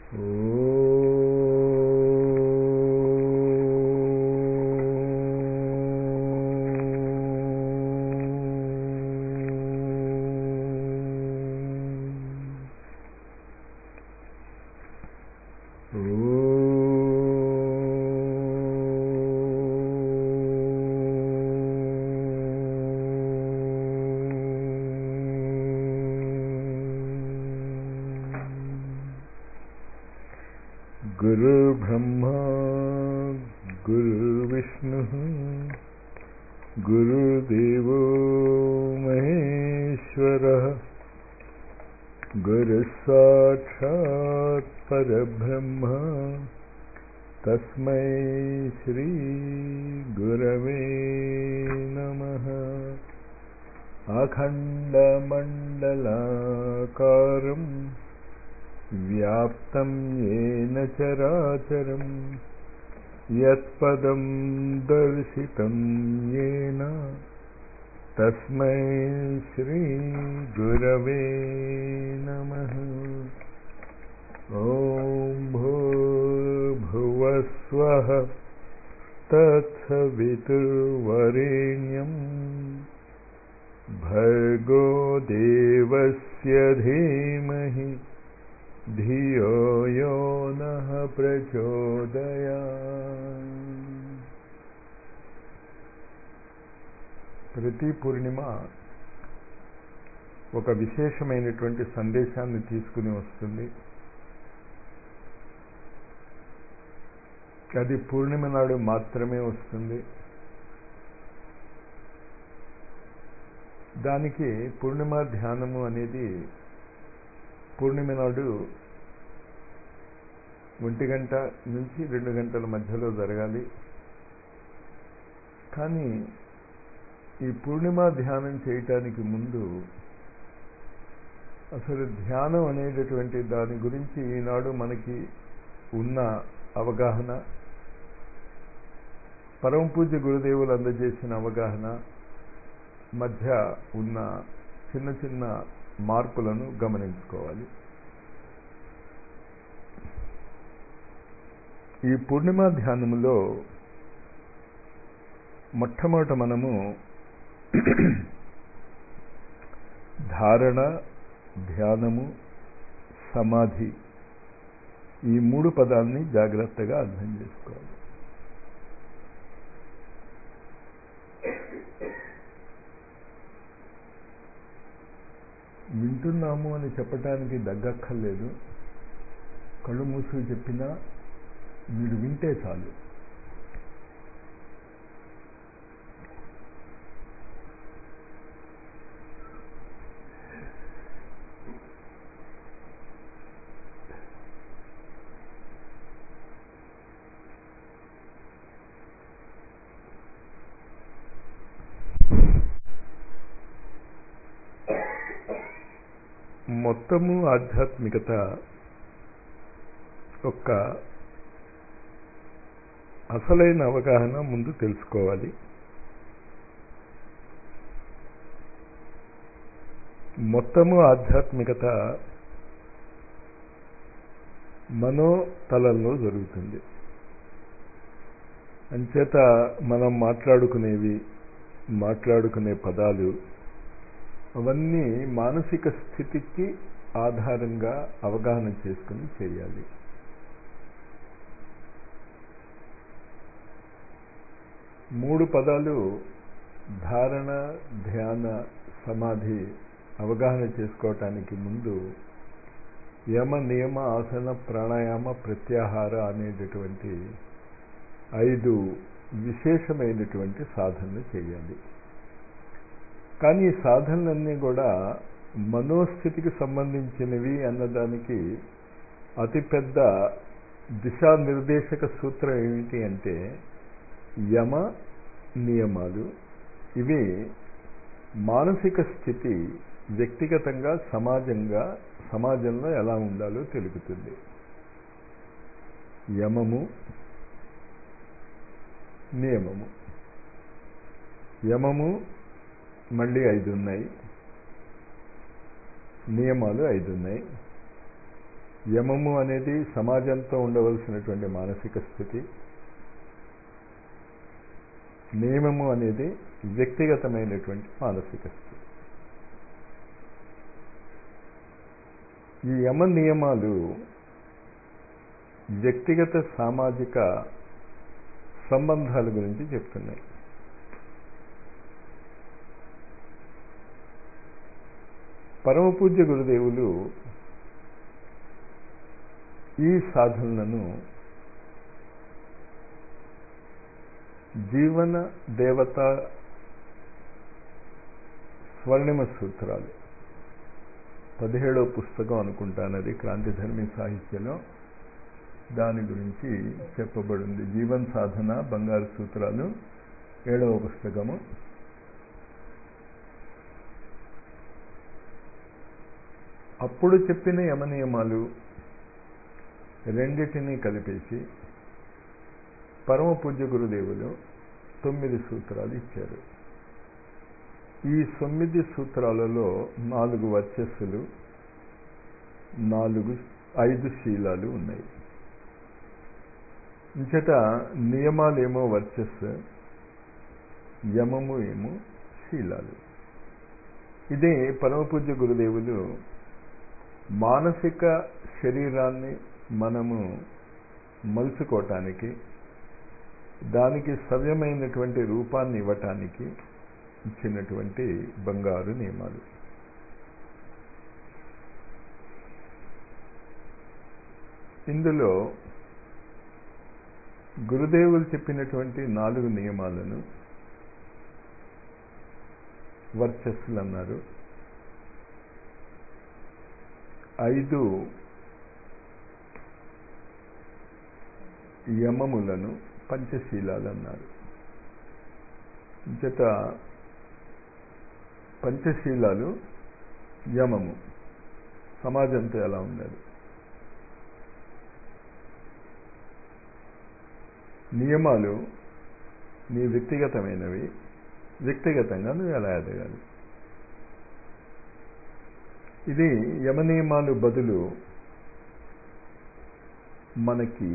गुरुर्ब्रह्मा गुरुर्विष्णुः गुरुर्देवो महेश्वरः गुरुसाक्षात् परब्रह्म तस्मै श्रीगुरवे नमः अखण्डमण्डलाकारम् व्याप्तं येन चराचरं यत्पदं दर्शितं येन तस्मै श्रीगुरवे नमः ॐ भूर्भुवस्वः तत्सवितुर्वरेण्यं भर्गो देवस्य धीमहि धियो यो नः ప్రచోదయా ప్రతి పూర్ణిమ ఒక విశేషమైనటువంటి సందేశాన్ని తీసుకుని వస్తుంది అది పూర్ణిమ నాడు మాత్రమే వస్తుంది దానికి పూర్ణిమ ధ్యానము అనేది పూర్ణిమ నాడు ఒంటి గంట నుంచి రెండు గంటల మధ్యలో జరగాలి కానీ ఈ పూర్ణిమ ధ్యానం చేయటానికి ముందు అసలు ధ్యానం అనేటటువంటి దాని గురించి ఈనాడు మనకి ఉన్న అవగాహన పరమ పూజ్య గురుదేవులు అందజేసిన అవగాహన మధ్య ఉన్న చిన్న చిన్న మార్పులను గమనించుకోవాలి ఈ పూర్ణిమ ధ్యానములో మొట్టమొదట మనము ధారణ ధ్యానము సమాధి ఈ మూడు పదాలని జాగ్రత్తగా అర్థం చేసుకోవాలి వింటున్నాము అని చెప్పడానికి దగ్గక్కర్లేదు కళ్ళు మూసుకు చెప్పినా మీరు వింటే చాలు మొత్తము ఆధ్యాత్మికత యొక్క అసలైన అవగాహన ముందు తెలుసుకోవాలి మొత్తము ఆధ్యాత్మికత మనోతలంలో జరుగుతుంది అంచేత మనం మాట్లాడుకునేవి మాట్లాడుకునే పదాలు అవన్నీ మానసిక స్థితికి ఆధారంగా అవగాహన చేసుకుని చేయాలి మూడు పదాలు ధారణ ధ్యాన సమాధి అవగాహన చేసుకోవటానికి ముందు యమ నియమ ఆసన ప్రాణాయామ ప్రత్యాహార అనేటటువంటి ఐదు విశేషమైనటువంటి సాధనలు చేయాలి కానీ ఈ సాధనలన్నీ కూడా మనోస్థితికి సంబంధించినవి అన్నదానికి అతిపెద్ద దిశానిర్దేశక సూత్రం ఏమిటి అంటే యమ నియమాలు ఇవి మానసిక స్థితి వ్యక్తిగతంగా సమాజంగా సమాజంలో ఎలా ఉండాలో తెలుపుతుంది యమము నియమము యమము మళ్ళీ ఐదు ఉన్నాయి నియమాలు ఐదు ఉన్నాయి యమము అనేది సమాజంతో ఉండవలసినటువంటి మానసిక స్థితి నియమము అనేది వ్యక్తిగతమైనటువంటి మానసిక స్థితి ఈ యమ నియమాలు వ్యక్తిగత సామాజిక సంబంధాల గురించి చెప్తున్నాయి పరమ పూజ్య గురుదేవులు ఈ సాధనలను జీవన దేవత స్వర్ణిమ సూత్రాలు పదిహేడవ పుస్తకం అనుకుంటానది క్రాంతిధర్మి సాహిత్యంలో దాని గురించి చెప్పబడింది జీవన్ సాధన బంగారు సూత్రాలు ఏడవ పుస్తకము అప్పుడు చెప్పిన యమనియమాలు రెండిటినీ కలిపేసి పరమ పూజ్య గురుదేవులు తొమ్మిది సూత్రాలు ఇచ్చారు ఈ తొమ్మిది సూత్రాలలో నాలుగు వర్చస్సులు నాలుగు ఐదు శీలాలు ఉన్నాయి ఇంచట నియమాలేమో వర్చస్సు యమము ఏమో శీలాలు ఇదే పరమపూజ్య గురుదేవులు మానసిక శరీరాన్ని మనము మలుచుకోవటానికి దానికి సవ్యమైనటువంటి రూపాన్ని ఇవ్వటానికి ఇచ్చినటువంటి బంగారు నియమాలు ఇందులో గురుదేవులు చెప్పినటువంటి నాలుగు నియమాలను వర్చస్సులు అన్నారు ఐదు యమములను పంచశీలాలు అన్నారు చేత పంచశీలాలు యమము సమాజంతో ఎలా ఉండాలి నియమాలు నీ వ్యక్తిగతమైనవి వ్యక్తిగతంగా నువ్వు ఎలా ఎదగాలి ఇది యమ నియమాలు బదులు మనకి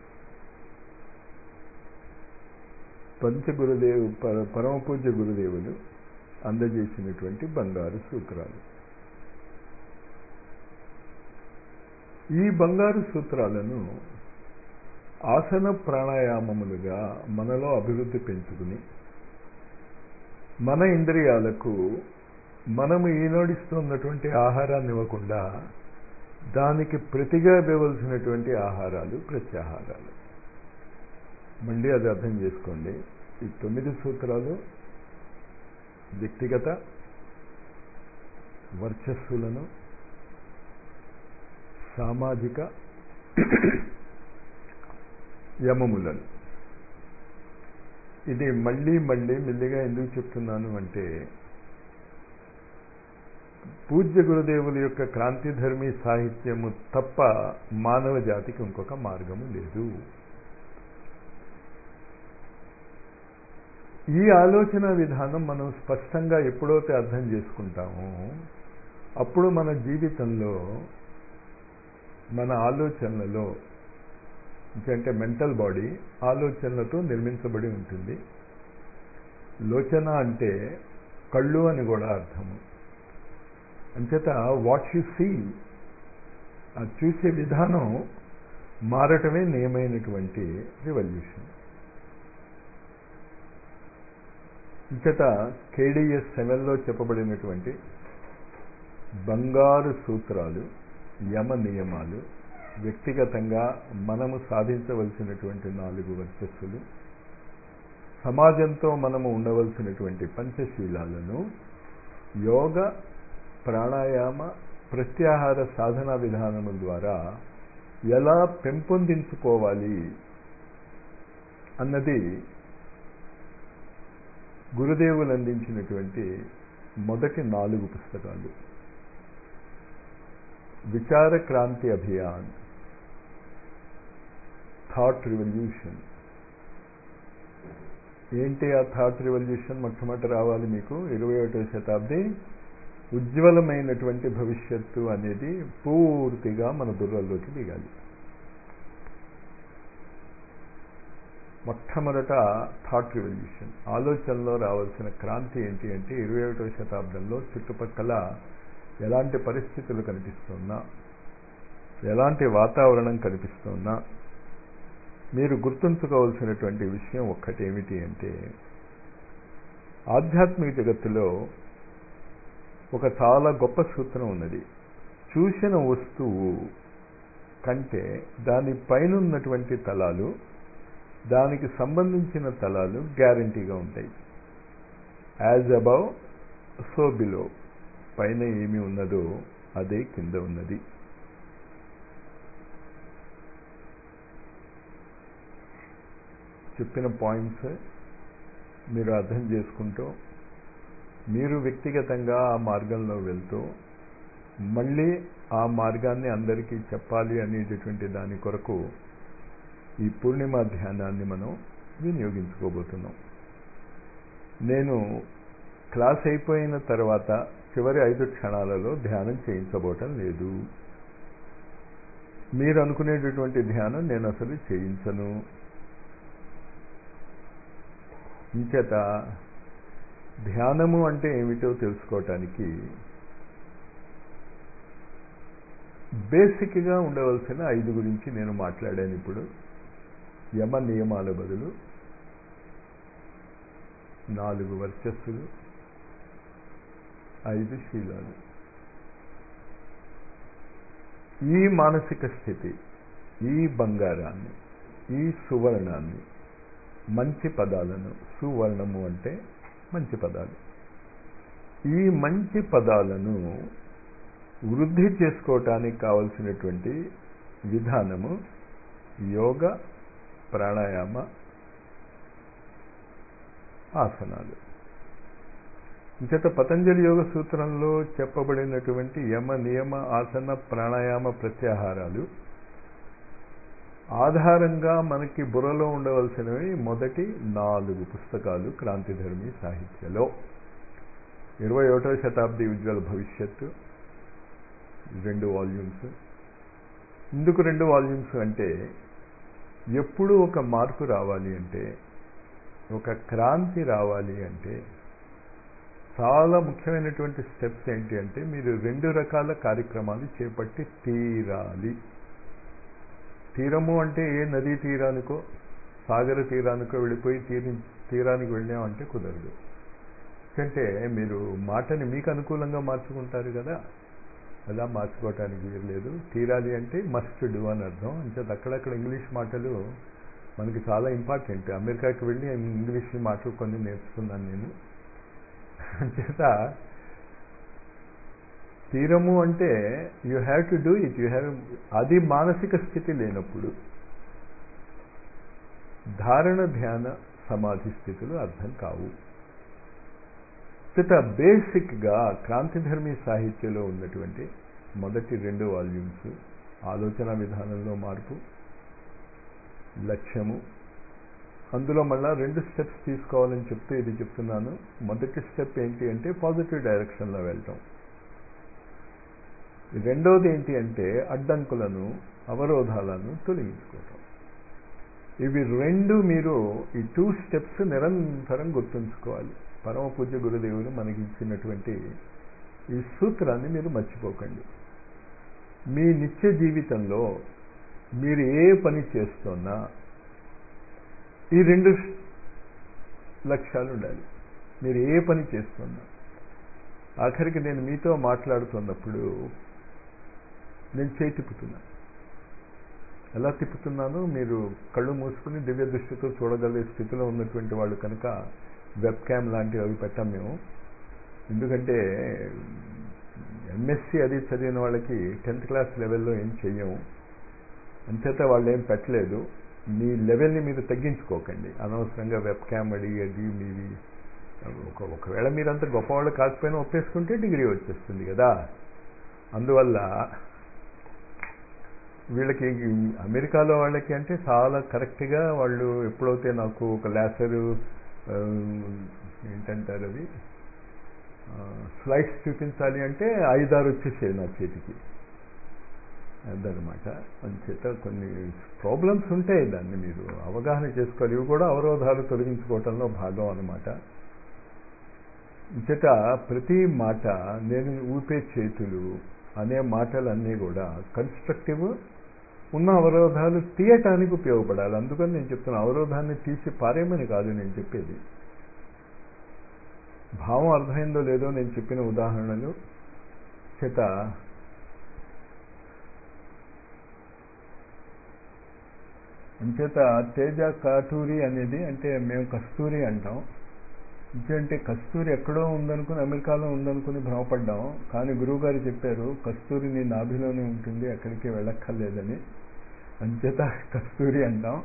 పంచగురుదేవు పరమ పూజ్య గురుదేవులు అందజేసినటువంటి బంగారు సూత్రాలు ఈ బంగారు సూత్రాలను ఆసన ప్రాణాయామములుగా మనలో అభివృద్ధి పెంచుకుని మన ఇంద్రియాలకు మనము ఈనాడిస్తున్నటువంటి ఆహారాన్ని ఇవ్వకుండా దానికి ప్రతిగా ఇవ్వవలసినటువంటి ఆహారాలు ప్రత్యాహారాలు మళ్ళీ అది అర్థం చేసుకోండి ఈ తొమ్మిది సూత్రాలు వ్యక్తిగత వర్చస్సులను సామాజిక యమములను ఇది మళ్ళీ మళ్ళీ మెల్లిగా ఎందుకు చెప్తున్నాను అంటే పూజ్య గురుదేవుల యొక్క క్రాంతిధర్మి సాహిత్యము తప్ప మానవ జాతికి ఇంకొక మార్గము లేదు ఈ ఆలోచన విధానం మనం స్పష్టంగా ఎప్పుడైతే అర్థం చేసుకుంటామో అప్పుడు మన జీవితంలో మన ఆలోచనలలో అంటే మెంటల్ బాడీ ఆలోచనలతో నిర్మించబడి ఉంటుంది లోచన అంటే కళ్ళు అని కూడా అర్థము అంచేత వాట్ యు సీ ఆ చూసే విధానం మారటమే నియమైనటువంటి రివల్యూషన్ ఇంకట కేడిఎస్ సెవెన్లో చెప్పబడినటువంటి బంగారు సూత్రాలు యమ నియమాలు వ్యక్తిగతంగా మనము సాధించవలసినటువంటి నాలుగు వర్చస్సులు సమాజంతో మనము ఉండవలసినటువంటి పంచశీలాలను యోగ ప్రాణాయామ ప్రత్యాహార సాధన విధానముల ద్వారా ఎలా పెంపొందించుకోవాలి అన్నది గురుదేవులు అందించినటువంటి మొదటి నాలుగు పుస్తకాలు విచార క్రాంతి అభియాన్ థాట్ రివల్యూషన్ ఏంటి ఆ థాట్ రివల్యూషన్ మొట్టమొదటి రావాలి మీకు ఇరవై ఒకటో శతాబ్ది ఉజ్వలమైనటువంటి భవిష్యత్తు అనేది పూర్తిగా మన బుర్రల్లోకి దిగాలి మొట్టమొదట థాట్ రివల్యూషన్ ఆలోచనలో రావాల్సిన క్రాంతి ఏంటి అంటే ఇరవై ఒకటవ శతాబ్దంలో చుట్టుపక్కల ఎలాంటి పరిస్థితులు కనిపిస్తున్నా ఎలాంటి వాతావరణం కనిపిస్తున్నా మీరు గుర్తుంచుకోవాల్సినటువంటి విషయం ఒక్కటేమిటి అంటే ఆధ్యాత్మిక జగత్తులో ఒక చాలా గొప్ప సూత్రం ఉన్నది చూసిన వస్తువు కంటే దాని పైన ఉన్నటువంటి తలాలు దానికి సంబంధించిన తలాలు గ్యారంటీగా ఉంటాయి యాజ్ అబౌవ్ సో బిలో పైన ఏమి ఉన్నదో అదే కింద ఉన్నది చెప్పిన పాయింట్స్ మీరు అర్థం చేసుకుంటూ మీరు వ్యక్తిగతంగా ఆ మార్గంలో వెళ్తూ మళ్ళీ ఆ మార్గాన్ని అందరికీ చెప్పాలి అనేటటువంటి దాని కొరకు ఈ పూర్ణిమ ధ్యానాన్ని మనం వినియోగించుకోబోతున్నాం నేను క్లాస్ అయిపోయిన తర్వాత చివరి ఐదు క్షణాలలో ధ్యానం చేయించబోవటం లేదు మీరు అనుకునేటటువంటి ధ్యానం నేను అసలు చేయించను ఇంచేత ధ్యానము అంటే ఏమిటో తెలుసుకోవటానికి బేసిక్గా ఉండవలసిన ఐదు గురించి నేను మాట్లాడాను ఇప్పుడు యమ నియమాల బదులు నాలుగు వర్చస్సులు ఐదు శీలాలు ఈ మానసిక స్థితి ఈ బంగారాన్ని ఈ సువర్ణాన్ని మంచి పదాలను సువర్ణము అంటే మంచి పదాలు ఈ మంచి పదాలను వృద్ధి చేసుకోవటానికి కావలసినటువంటి విధానము యోగ ప్రాణాయామ ఆసనాలు ఇంచేత పతంజలి యోగ సూత్రంలో చెప్పబడినటువంటి యమ నియమ ఆసన ప్రాణాయామ ప్రత్యాహారాలు ఆధారంగా మనకి బుర్రలో ఉండవలసినవి మొదటి నాలుగు పుస్తకాలు క్రాంతిధర్మి సాహిత్యలో ఇరవై ఒకటవ శతాబ్ది ఉజ్వల భవిష్యత్తు రెండు వాల్యూమ్స్ ఎందుకు రెండు వాల్యూమ్స్ అంటే ఎప్పుడు ఒక మార్పు రావాలి అంటే ఒక క్రాంతి రావాలి అంటే చాలా ముఖ్యమైనటువంటి స్టెప్స్ ఏంటి అంటే మీరు రెండు రకాల కార్యక్రమాలు చేపట్టి తీరాలి తీరము అంటే ఏ నదీ తీరానికో సాగర తీరానికో వెళ్ళిపోయి తీరి తీరానికి వెళ్ళామంటే కుదరదు ఎందుకంటే మీరు మాటని మీకు అనుకూలంగా మార్చుకుంటారు కదా అలా మార్చుకోవటానికి వీరలేదు తీరాలి అంటే మస్ట్ డూ అని అర్థం అంచేది అక్కడక్కడ ఇంగ్లీష్ మాటలు మనకి చాలా ఇంపార్టెంట్ అమెరికాకి వెళ్ళి ఇంగ్లీష్ మాటలు కొన్ని నేర్చుకున్నాను నేను అంచేత తీరము అంటే you have to do it you have అది మానసిక స్థితి లేనప్పుడు ధారణ ధ్యాన సమాధి స్థితులు అర్థం కావు ఇత బేసిక్గా క్రాంతిధర్మి సాహిత్యంలో ఉన్నటువంటి మొదటి రెండు వాల్యూమ్స్ ఆలోచన విధానంలో మార్పు లక్ష్యము అందులో మళ్ళా రెండు స్టెప్స్ తీసుకోవాలని చెప్తూ ఇది చెప్తున్నాను మొదటి స్టెప్ ఏంటి అంటే పాజిటివ్ డైరెక్షన్లో వెళ్ళటం రెండవది ఏంటి అంటే అడ్డంకులను అవరోధాలను తొలగించుకోవటం ఇవి రెండు మీరు ఈ టూ స్టెప్స్ నిరంతరం గుర్తుంచుకోవాలి పరమ పూజ్య గురుదేవులు మనకి ఇచ్చినటువంటి ఈ సూత్రాన్ని మీరు మర్చిపోకండి మీ నిత్య జీవితంలో మీరు ఏ పని చేస్తున్నా ఈ రెండు లక్ష్యాలు ఉండాలి మీరు ఏ పని చేస్తున్నా ఆఖరికి నేను మీతో మాట్లాడుతున్నప్పుడు నేను చేయి తిప్పుతున్నా ఎలా తిప్పుతున్నానో మీరు కళ్ళు మూసుకుని దివ్య దృష్టితో చూడగలిగే స్థితిలో ఉన్నటువంటి వాళ్ళు కనుక వెబ్ క్యామ్ లాంటివి అవి పెట్టాం మేము ఎందుకంటే ఎంఎస్సి అది చదివిన వాళ్ళకి టెన్త్ క్లాస్ లెవెల్లో ఏం చెయ్యము అంచేత వాళ్ళు ఏం పెట్టలేదు మీ లెవెల్ని మీరు తగ్గించుకోకండి అనవసరంగా వెబ్ క్యామ్ అడిగి అది మీవి ఒక ఒకవేళ మీరంత గొప్పవాళ్ళు కాకపోయినా ఒప్పేసుకుంటే డిగ్రీ వచ్చేస్తుంది కదా అందువల్ల వీళ్ళకి అమెరికాలో వాళ్ళకి అంటే చాలా కరెక్ట్గా వాళ్ళు ఎప్పుడైతే నాకు ఒక లాసరు ఏంటంటారు అది స్లైడ్స్ చూపించాలి అంటే ఐదారు వచ్చేసాయి నా చేతికి అదనమాట అంచేత కొన్ని ప్రాబ్లమ్స్ ఉంటాయి దాన్ని మీరు అవగాహన చేసుకోవాలి ఇవి కూడా అవరోధాలు తొలగించుకోవటంలో భాగం అనమాట చేత ప్రతి మాట నేను ఊపే చేతులు అనే మాటలన్నీ కూడా కన్స్ట్రక్టివ్ ఉన్న అవరోధాలు తీయటానికి ఉపయోగపడాలి అందుకని నేను చెప్తున్నా అవరోధాన్ని తీసి పారేయమని కాదు నేను చెప్పేది భావం అర్థమైందో లేదో నేను చెప్పిన ఉదాహరణలు చేత అంచేత తేజ కాటూరి అనేది అంటే మేము కస్తూరి అంటాం అంటే కస్తూరి ఎక్కడో ఉందనుకుని అమెరికాలో ఉందనుకుని భ్రమపడ్డాం కానీ గురువుగారు చెప్పారు కస్తూరి నీ నాభిలోనే ఉంటుంది ఎక్కడికి వెళ్ళక్కర్లేదని అంచేత కస్తూరి అంటాం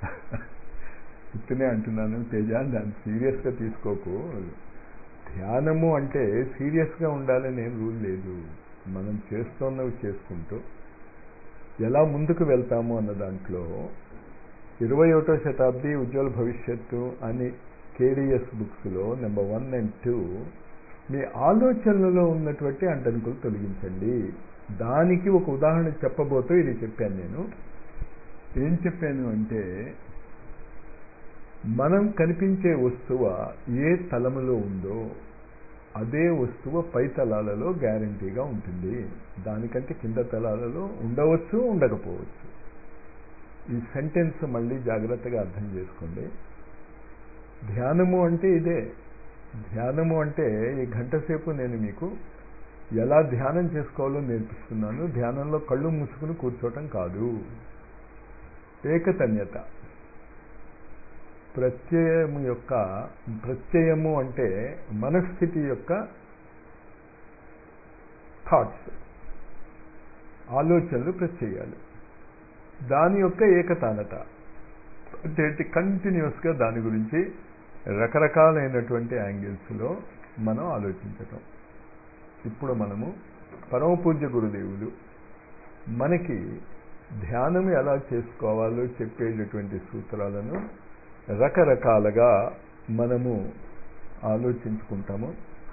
ఇతనే అంటున్నాను తేజ దాన్ని సీరియస్గా తీసుకోకు ధ్యానము అంటే సీరియస్గా ఉండాలని ఏం రూల్ లేదు మనం చేస్తున్నవి చేసుకుంటూ ఎలా ముందుకు వెళ్తాము అన్న దాంట్లో ఇరవై ఒకటో శతాబ్ది ఉజ్వల భవిష్యత్తు అని కేడిఎస్ బుక్స్లో నెంబర్ వన్ అండ్ టూ మీ ఆలోచనలలో ఉన్నటువంటి అంటనుకులు తొలగించండి దానికి ఒక ఉదాహరణ చెప్పబోతూ ఇది చెప్పాను నేను ఏం చెప్పాను అంటే మనం కనిపించే వస్తువ ఏ తలములో ఉందో అదే వస్తువు పై తలాలలో గ్యారంటీగా ఉంటుంది దానికంటే కింద తలాలలో ఉండవచ్చు ఉండకపోవచ్చు ఈ సెంటెన్స్ మళ్ళీ జాగ్రత్తగా అర్థం చేసుకోండి ధ్యానము అంటే ఇదే ధ్యానము అంటే ఈ గంట సేపు నేను మీకు ఎలా ధ్యానం చేసుకోవాలో నేర్పిస్తున్నాను ధ్యానంలో కళ్ళు మూసుకుని కూర్చోవటం కాదు ఏకతన్యత ప్రత్యయము యొక్క ప్రత్యయము అంటే మనస్థితి యొక్క థాట్స్ ఆలోచనలు ప్రత్యయాలు దాని యొక్క ఏకతానత అంటే కంటిన్యూస్గా దాని గురించి రకరకాలైనటువంటి యాంగిల్స్లో మనం ఆలోచించటం ఇప్పుడు మనము పరమ పూజ్య గురుదేవులు మనకి ధ్యానం ఎలా చేసుకోవాలో చెప్పేటటువంటి సూత్రాలను రకరకాలుగా మనము ఆలోచించుకుంటాము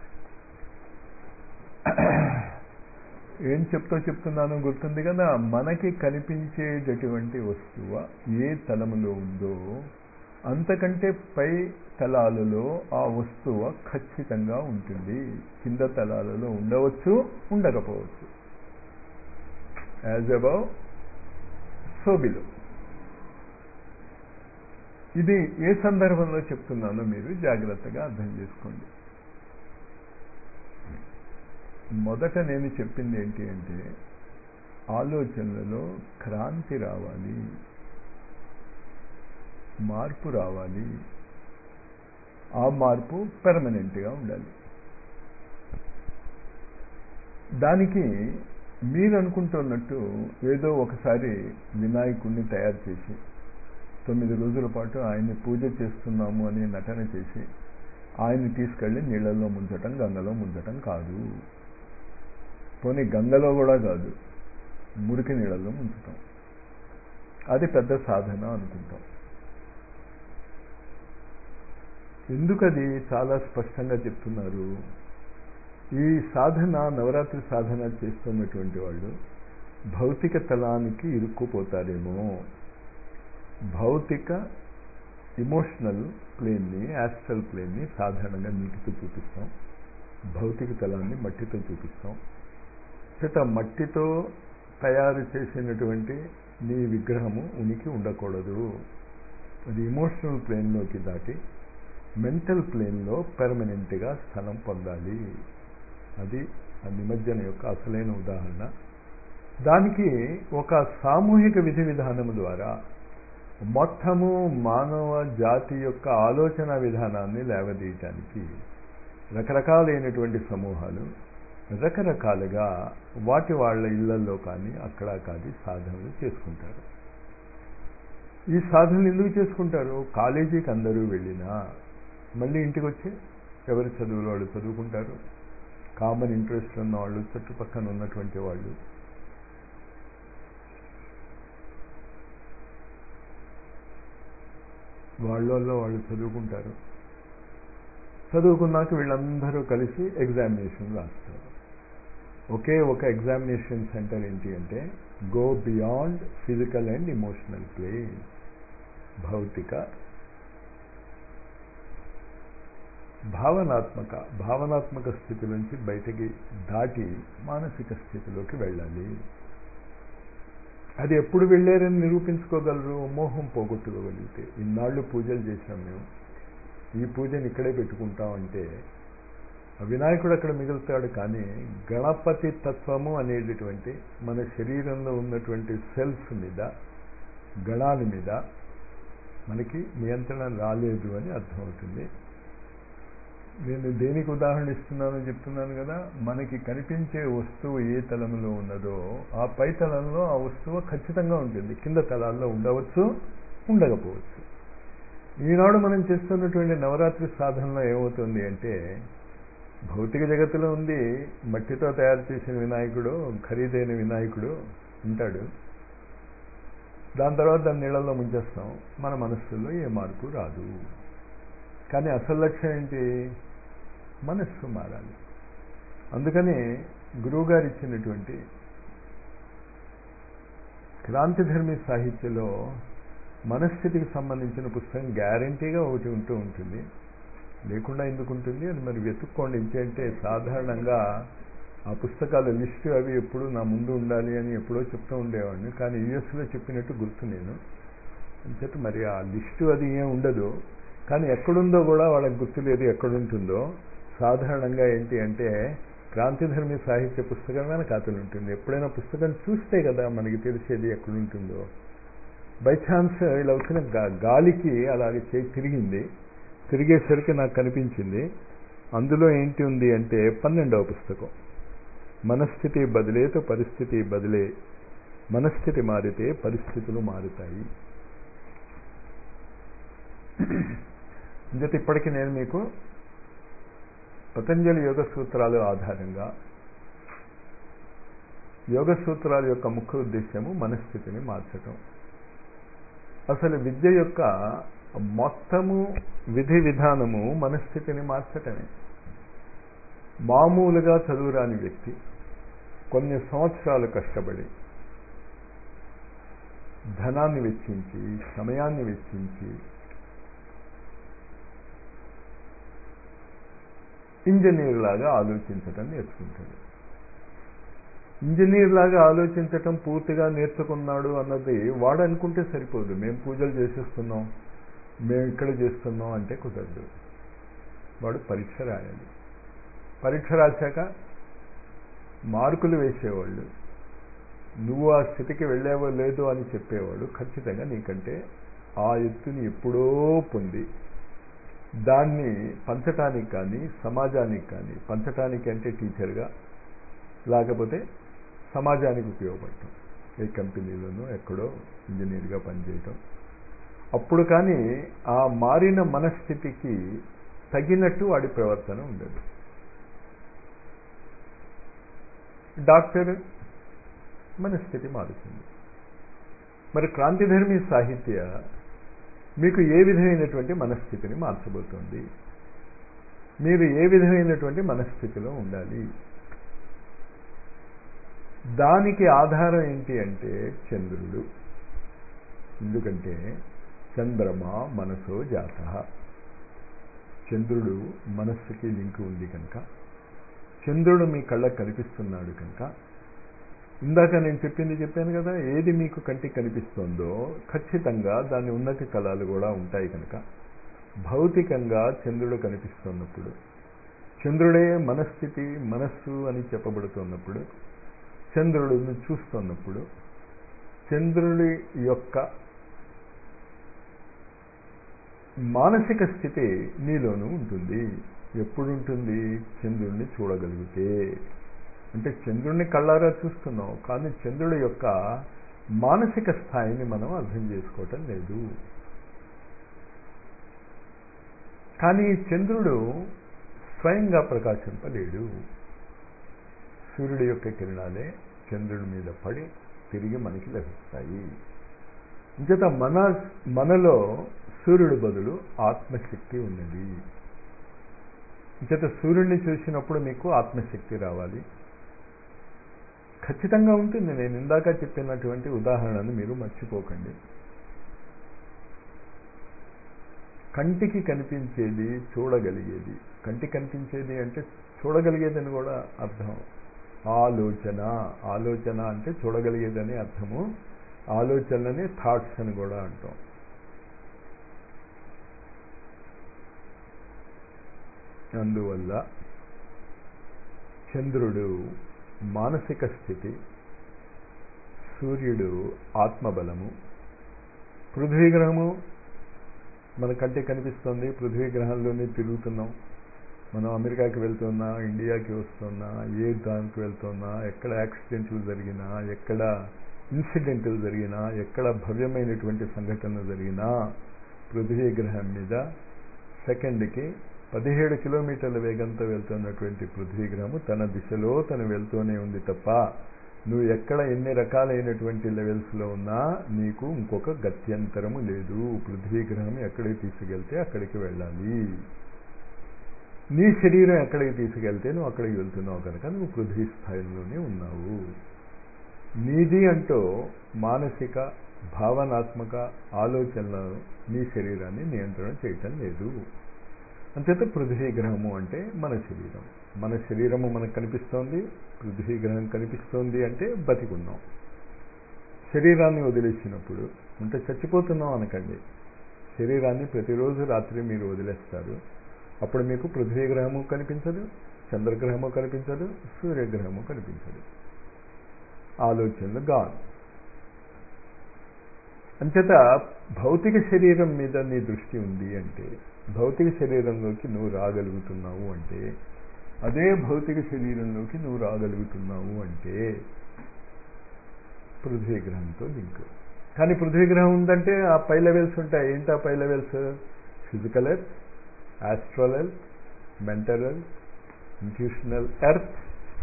ఏం చెప్తూ చెప్తున్నాను గుర్తుంది కదా మనకి కనిపించేటటువంటి వస్తువు ఏ తలములో ఉందో అంతకంటే పై తలాలలో ఆ వస్తువు ఖచ్చితంగా ఉంటుంది కింద తలాలలో ఉండవచ్చు ఉండకపోవచ్చు యాజ్ అబౌవ్ సో బిలో ఇది ఏ సందర్భంలో చెప్తున్నానో మీరు జాగ్రత్తగా అర్థం చేసుకోండి మొదట నేను చెప్పింది ఏంటి అంటే ఆలోచనలలో క్రాంతి రావాలి మార్పు రావాలి ఆ మార్పు పెర్మనెంట్గా ఉండాలి దానికి మీరు అనుకుంటున్నట్టు ఏదో ఒకసారి వినాయకుడిని తయారు చేసి తొమ్మిది రోజుల పాటు ఆయన్ని పూజ చేస్తున్నాము అని నటన చేసి ఆయన్ని తీసుకెళ్ళి నీళ్ళల్లో ముంచటం గంగలో ముంచటం కాదు పోనీ గంగలో కూడా కాదు మురికి నీళ్ళల్లో ముంచుతాం అది పెద్ద సాధన అనుకుంటాం ఎందుకది చాలా స్పష్టంగా చెప్తున్నారు ఈ సాధన నవరాత్రి సాధన చేస్తున్నటువంటి వాళ్ళు భౌతిక తలానికి ఇరుక్కుపోతారేమో భౌతిక ఇమోషనల్ ప్లేన్ని యాస్ట్రల్ ప్లేన్ని సాధారణంగా నీటితో చూపిస్తాం భౌతిక తలాన్ని మట్టితో చూపిస్తాం చేత మట్టితో తయారు చేసినటువంటి నీ విగ్రహము ఉనికి ఉండకూడదు అది ఇమోషనల్ ప్లేన్లోకి దాటి మెంటల్ ప్లేన్లో పెర్మనెంట్గా స్థలం పొందాలి అది ఆ నిమజ్జన యొక్క అసలైన ఉదాహరణ దానికి ఒక సామూహిక విధి విధానం ద్వారా మొత్తము మానవ జాతి యొక్క ఆలోచన విధానాన్ని లేవదీయటానికి రకరకాలైనటువంటి సమూహాలు రకరకాలుగా వాటి వాళ్ళ ఇళ్లలో కానీ అక్కడ కానీ సాధనలు చేసుకుంటారు ఈ సాధనలు ఎందుకు చేసుకుంటారు కాలేజీకి అందరూ వెళ్ళినా మళ్ళీ ఇంటికి వచ్చి ఎవరి చదువులు వాళ్ళు చదువుకుంటారు కామన్ ఇంట్రెస్ట్ ఉన్న వాళ్ళు చుట్టుపక్కల ఉన్నటువంటి వాళ్ళు వాళ్ళల్లో వాళ్ళు చదువుకుంటారు చదువుకున్నాక వీళ్ళందరూ కలిసి ఎగ్జామినేషన్ రాస్తారు ఒకే ఒక ఎగ్జామినేషన్ సెంటర్ ఏంటి అంటే go beyond physical and emotional plane భౌతిక భావనాత్మక భావనాత్మక స్థితి నుంచి బయటికి దాటి మానసిక స్థితిలోకి వెళ్ళాలి అది ఎప్పుడు వెళ్ళారని నిరూపించుకోగలరు మోహం పోగొట్టుకోగలిగితే ఇన్నాళ్ళు పూజలు చేశాం మేము ఈ పూజని ఇక్కడే పెట్టుకుంటామంటే వినాయకుడు అక్కడ మిగులుతాడు కానీ గణపతి తత్వము అనేటటువంటి మన శరీరంలో ఉన్నటువంటి సెల్స్ మీద గణాల మీద మనకి నియంత్రణ రాలేదు అని అర్థమవుతుంది నేను దేనికి ఉదాహరణ ఇస్తున్నానో చెప్తున్నాను కదా మనకి కనిపించే వస్తువు ఏ తలంలో ఉన్నదో ఆ పై తలంలో ఆ వస్తువు ఖచ్చితంగా ఉంటుంది కింద తలాల్లో ఉండవచ్చు ఉండకపోవచ్చు ఈనాడు మనం చేస్తున్నటువంటి నవరాత్రి సాధనలో ఏమవుతుంది అంటే భౌతిక జగత్తులో ఉంది మట్టితో తయారు చేసిన వినాయకుడు ఖరీదైన వినాయకుడు ఉంటాడు దాని తర్వాత దాన్ని నీళ్ళల్లో ముంచేస్తాం మన మనస్సులో ఏ మార్పు రాదు కానీ అసలు లక్ష్యం ఏంటి మనస్సు మారాలి అందుకని గురువుగారు ఇచ్చినటువంటి క్రాంతిధర్మి సాహిత్యంలో మనస్థితికి సంబంధించిన పుస్తకం గ్యారంటీగా ఒకటి ఉంటూ ఉంటుంది లేకుండా ఎందుకు ఉంటుంది అది మరి వెతుక్కోండి ఏంటంటే సాధారణంగా ఆ పుస్తకాల లిస్టు అవి ఎప్పుడు నా ముందు ఉండాలి అని ఎప్పుడో చెప్తూ ఉండేవాడిని కానీ యుఎస్లో చెప్పినట్టు గుర్తు నేను అంచేత మరి ఆ లిస్టు అది ఏం ఉండదు కానీ ఎక్కడుందో కూడా వాళ్ళకి గుర్తులేదు ఎక్కడుంటుందో సాధారణంగా ఏంటి అంటే క్రాంతిధర్మి సాహిత్య పుస్తకమైన ఖాతాలు ఉంటుంది ఎప్పుడైనా పుస్తకం చూస్తే కదా మనకి తెలిసేది ఎక్కడుంటుందో బై ఛాన్స్ ఇలా వచ్చిన గాలికి అలాగే చేయి తిరిగింది తిరిగేసరికి నాకు కనిపించింది అందులో ఏంటి ఉంది అంటే పన్నెండవ పుస్తకం మనస్థితి బదిలేతో పరిస్థితి బదిలే మనస్థితి మారితే పరిస్థితులు మారుతాయి ఇంకటి ఇప్పటికీ నేను మీకు పతంజలి యోగ సూత్రాల ఆధారంగా యోగ సూత్రాల యొక్క ముఖ్య ఉద్దేశము మనస్థితిని మార్చటం అసలు విద్య యొక్క మొత్తము విధి విధానము మనస్థితిని మార్చటమే మామూలుగా చదువురాని వ్యక్తి కొన్ని సంవత్సరాలు కష్టపడి ధనాన్ని వెచ్చించి సమయాన్ని వెచ్చించి ఇంజనీర్ లాగా ఆలోచించటం నేర్చుకుంటాడు ఇంజనీర్ లాగా ఆలోచించటం పూర్తిగా నేర్చుకున్నాడు అన్నది వాడు అనుకుంటే సరిపోదు మేము పూజలు చేసేస్తున్నాం మేము ఇక్కడ చేస్తున్నాం అంటే కుదరదు వాడు పరీక్ష రాయాలి పరీక్ష రాశాక మార్కులు వేసేవాళ్ళు నువ్వు ఆ స్థితికి వెళ్ళావో లేదో అని చెప్పేవాడు ఖచ్చితంగా నీకంటే ఆ ఎత్తుని ఎప్పుడో పొంది దాన్ని పంచటానికి కానీ సమాజానికి కానీ పంచటానికి అంటే టీచర్గా లేకపోతే సమాజానికి ఉపయోగపడటం ఏ కంపెనీలోనో ఎక్కడో ఇంజనీర్గా పనిచేయటం అప్పుడు కానీ ఆ మారిన మనస్థితికి తగినట్టు వాడి ప్రవర్తన ఉండదు డాక్టర్ మనస్థితి మారుతుంది మరి క్రాంతిధర్మి సాహిత్య మీకు ఏ విధమైనటువంటి మనస్థితిని మార్చబోతోంది మీరు ఏ విధమైనటువంటి మనస్థితిలో ఉండాలి దానికి ఆధారం ఏంటి అంటే చంద్రుడు ఎందుకంటే చంద్రమ మనసో జాత చంద్రుడు మనస్సుకి లింక్ ఉంది కనుక చంద్రుడు మీ కళ్ళకు కనిపిస్తున్నాడు కనుక ఇందాక నేను చెప్పింది చెప్పాను కదా ఏది మీకు కంటికి కనిపిస్తుందో ఖచ్చితంగా దాని ఉన్నతి కళలు కూడా ఉంటాయి కనుక భౌతికంగా చంద్రుడు కనిపిస్తున్నప్పుడు చంద్రుడే మనస్థితి మనస్సు అని చెప్పబడుతున్నప్పుడు చంద్రుడిని చూస్తున్నప్పుడు చంద్రుడి యొక్క మానసిక స్థితి నీలోనూ ఉంటుంది ఎప్పుడు ఉంటుంది చంద్రుడిని చూడగలిగితే అంటే చంద్రుడిని కళ్ళారా చూస్తున్నాం కానీ చంద్రుడి యొక్క మానసిక స్థాయిని మనం అర్థం చేసుకోవటం లేదు కానీ చంద్రుడు స్వయంగా ప్రకాశింపలేడు సూర్యుడి యొక్క కిరణాలే చంద్రుడి మీద పడి తిరిగి మనకి లభిస్తాయి ఇంచేత మన మనలో సూర్యుడి బదులు ఆత్మశక్తి ఉన్నది చేత సూర్యుడిని చూసినప్పుడు మీకు ఆత్మశక్తి రావాలి ఖచ్చితంగా ఉంటుంది నేను ఇందాక చెప్పినటువంటి ఉదాహరణను మీరు మర్చిపోకండి కంటికి కనిపించేది చూడగలిగేది కంటికి కనిపించేది అంటే చూడగలిగేదని కూడా అర్థం ఆలోచన ఆలోచన అంటే చూడగలిగేదని అర్థము ఆలోచనలని థాట్స్ అని కూడా అంటాం అందువల్ల చంద్రుడు మానసిక స్థితి సూర్యుడు ఆత్మబలము పృథ్వీ గ్రహము మన కంటికి కనిపిస్తుంది పృథ్వీ గ్రహంలోనే తిరుగుతున్నాం మనం అమెరికాకి వెళ్తున్నా ఇండియాకి వస్తున్నా ఏ దానికి వెళ్తున్నా ఎక్కడ యాక్సిడెంట్లు జరిగినా ఎక్కడ ఇన్సిడెంట్లు జరిగినా ఎక్కడ భవ్యమైనటువంటి సంఘటనలు జరిగినా పృథ్వీ గ్రహం మీద సెకండ్కి పదిహేడు కిలోమీటర్ల వేగంతో వెళ్తున్నటువంటి పృథ్వీ గ్రహము తన దిశలో తను వెళ్తూనే ఉంది తప్ప నువ్వు ఎక్కడ ఎన్ని రకాలైనటువంటి లెవెల్స్లో ఉన్నా నీకు ఇంకొక గత్యంతరము లేదు పృథ్వీ గ్రహం ఎక్కడికి తీసుకెళ్తే అక్కడికి వెళ్ళాలి నీ శరీరం ఎక్కడికి తీసుకెళ్తే నువ్వు అక్కడికి వెళ్తున్నావు కనుక నువ్వు పృథ్వీ స్థాయిలోనే ఉన్నావు నీది అంటూ మానసిక భావనాత్మక ఆలోచనలు నీ శరీరాన్ని నియంత్రణ చేయటం లేదు అంచేత పృథ్వీ గ్రహము అంటే మన శరీరం మన శరీరము మనకు కనిపిస్తోంది పృథ్వీ గ్రహం కనిపిస్తోంది అంటే బతికున్నాం శరీరాన్ని వదిలేసినప్పుడు అంటే చచ్చిపోతున్నాం అనకండి శరీరాన్ని ప్రతిరోజు రాత్రి మీరు వదిలేస్తారు అప్పుడు మీకు పృథ్వీ గ్రహము కనిపించదు చంద్రగ్రహము కనిపించదు సూర్యగ్రహము కనిపించదు ఆలోచనలు గాన్ అంచేత భౌతిక శరీరం మీద నీ దృష్టి ఉంది అంటే భౌతిక శరీరంలోకి నువ్వు రాగలుగుతున్నావు అంటే అదే భౌతిక శరీరంలోకి నువ్వు రాగలుగుతున్నావు అంటే పృథ్వీ గ్రహంతో లింక్ కానీ పృథ్వీ గ్రహం ఉందంటే ఆ పై లెవెల్స్ ఉంటాయి ఏంటి ఆ పై levels physical earth astral earth mental earth intuitional earth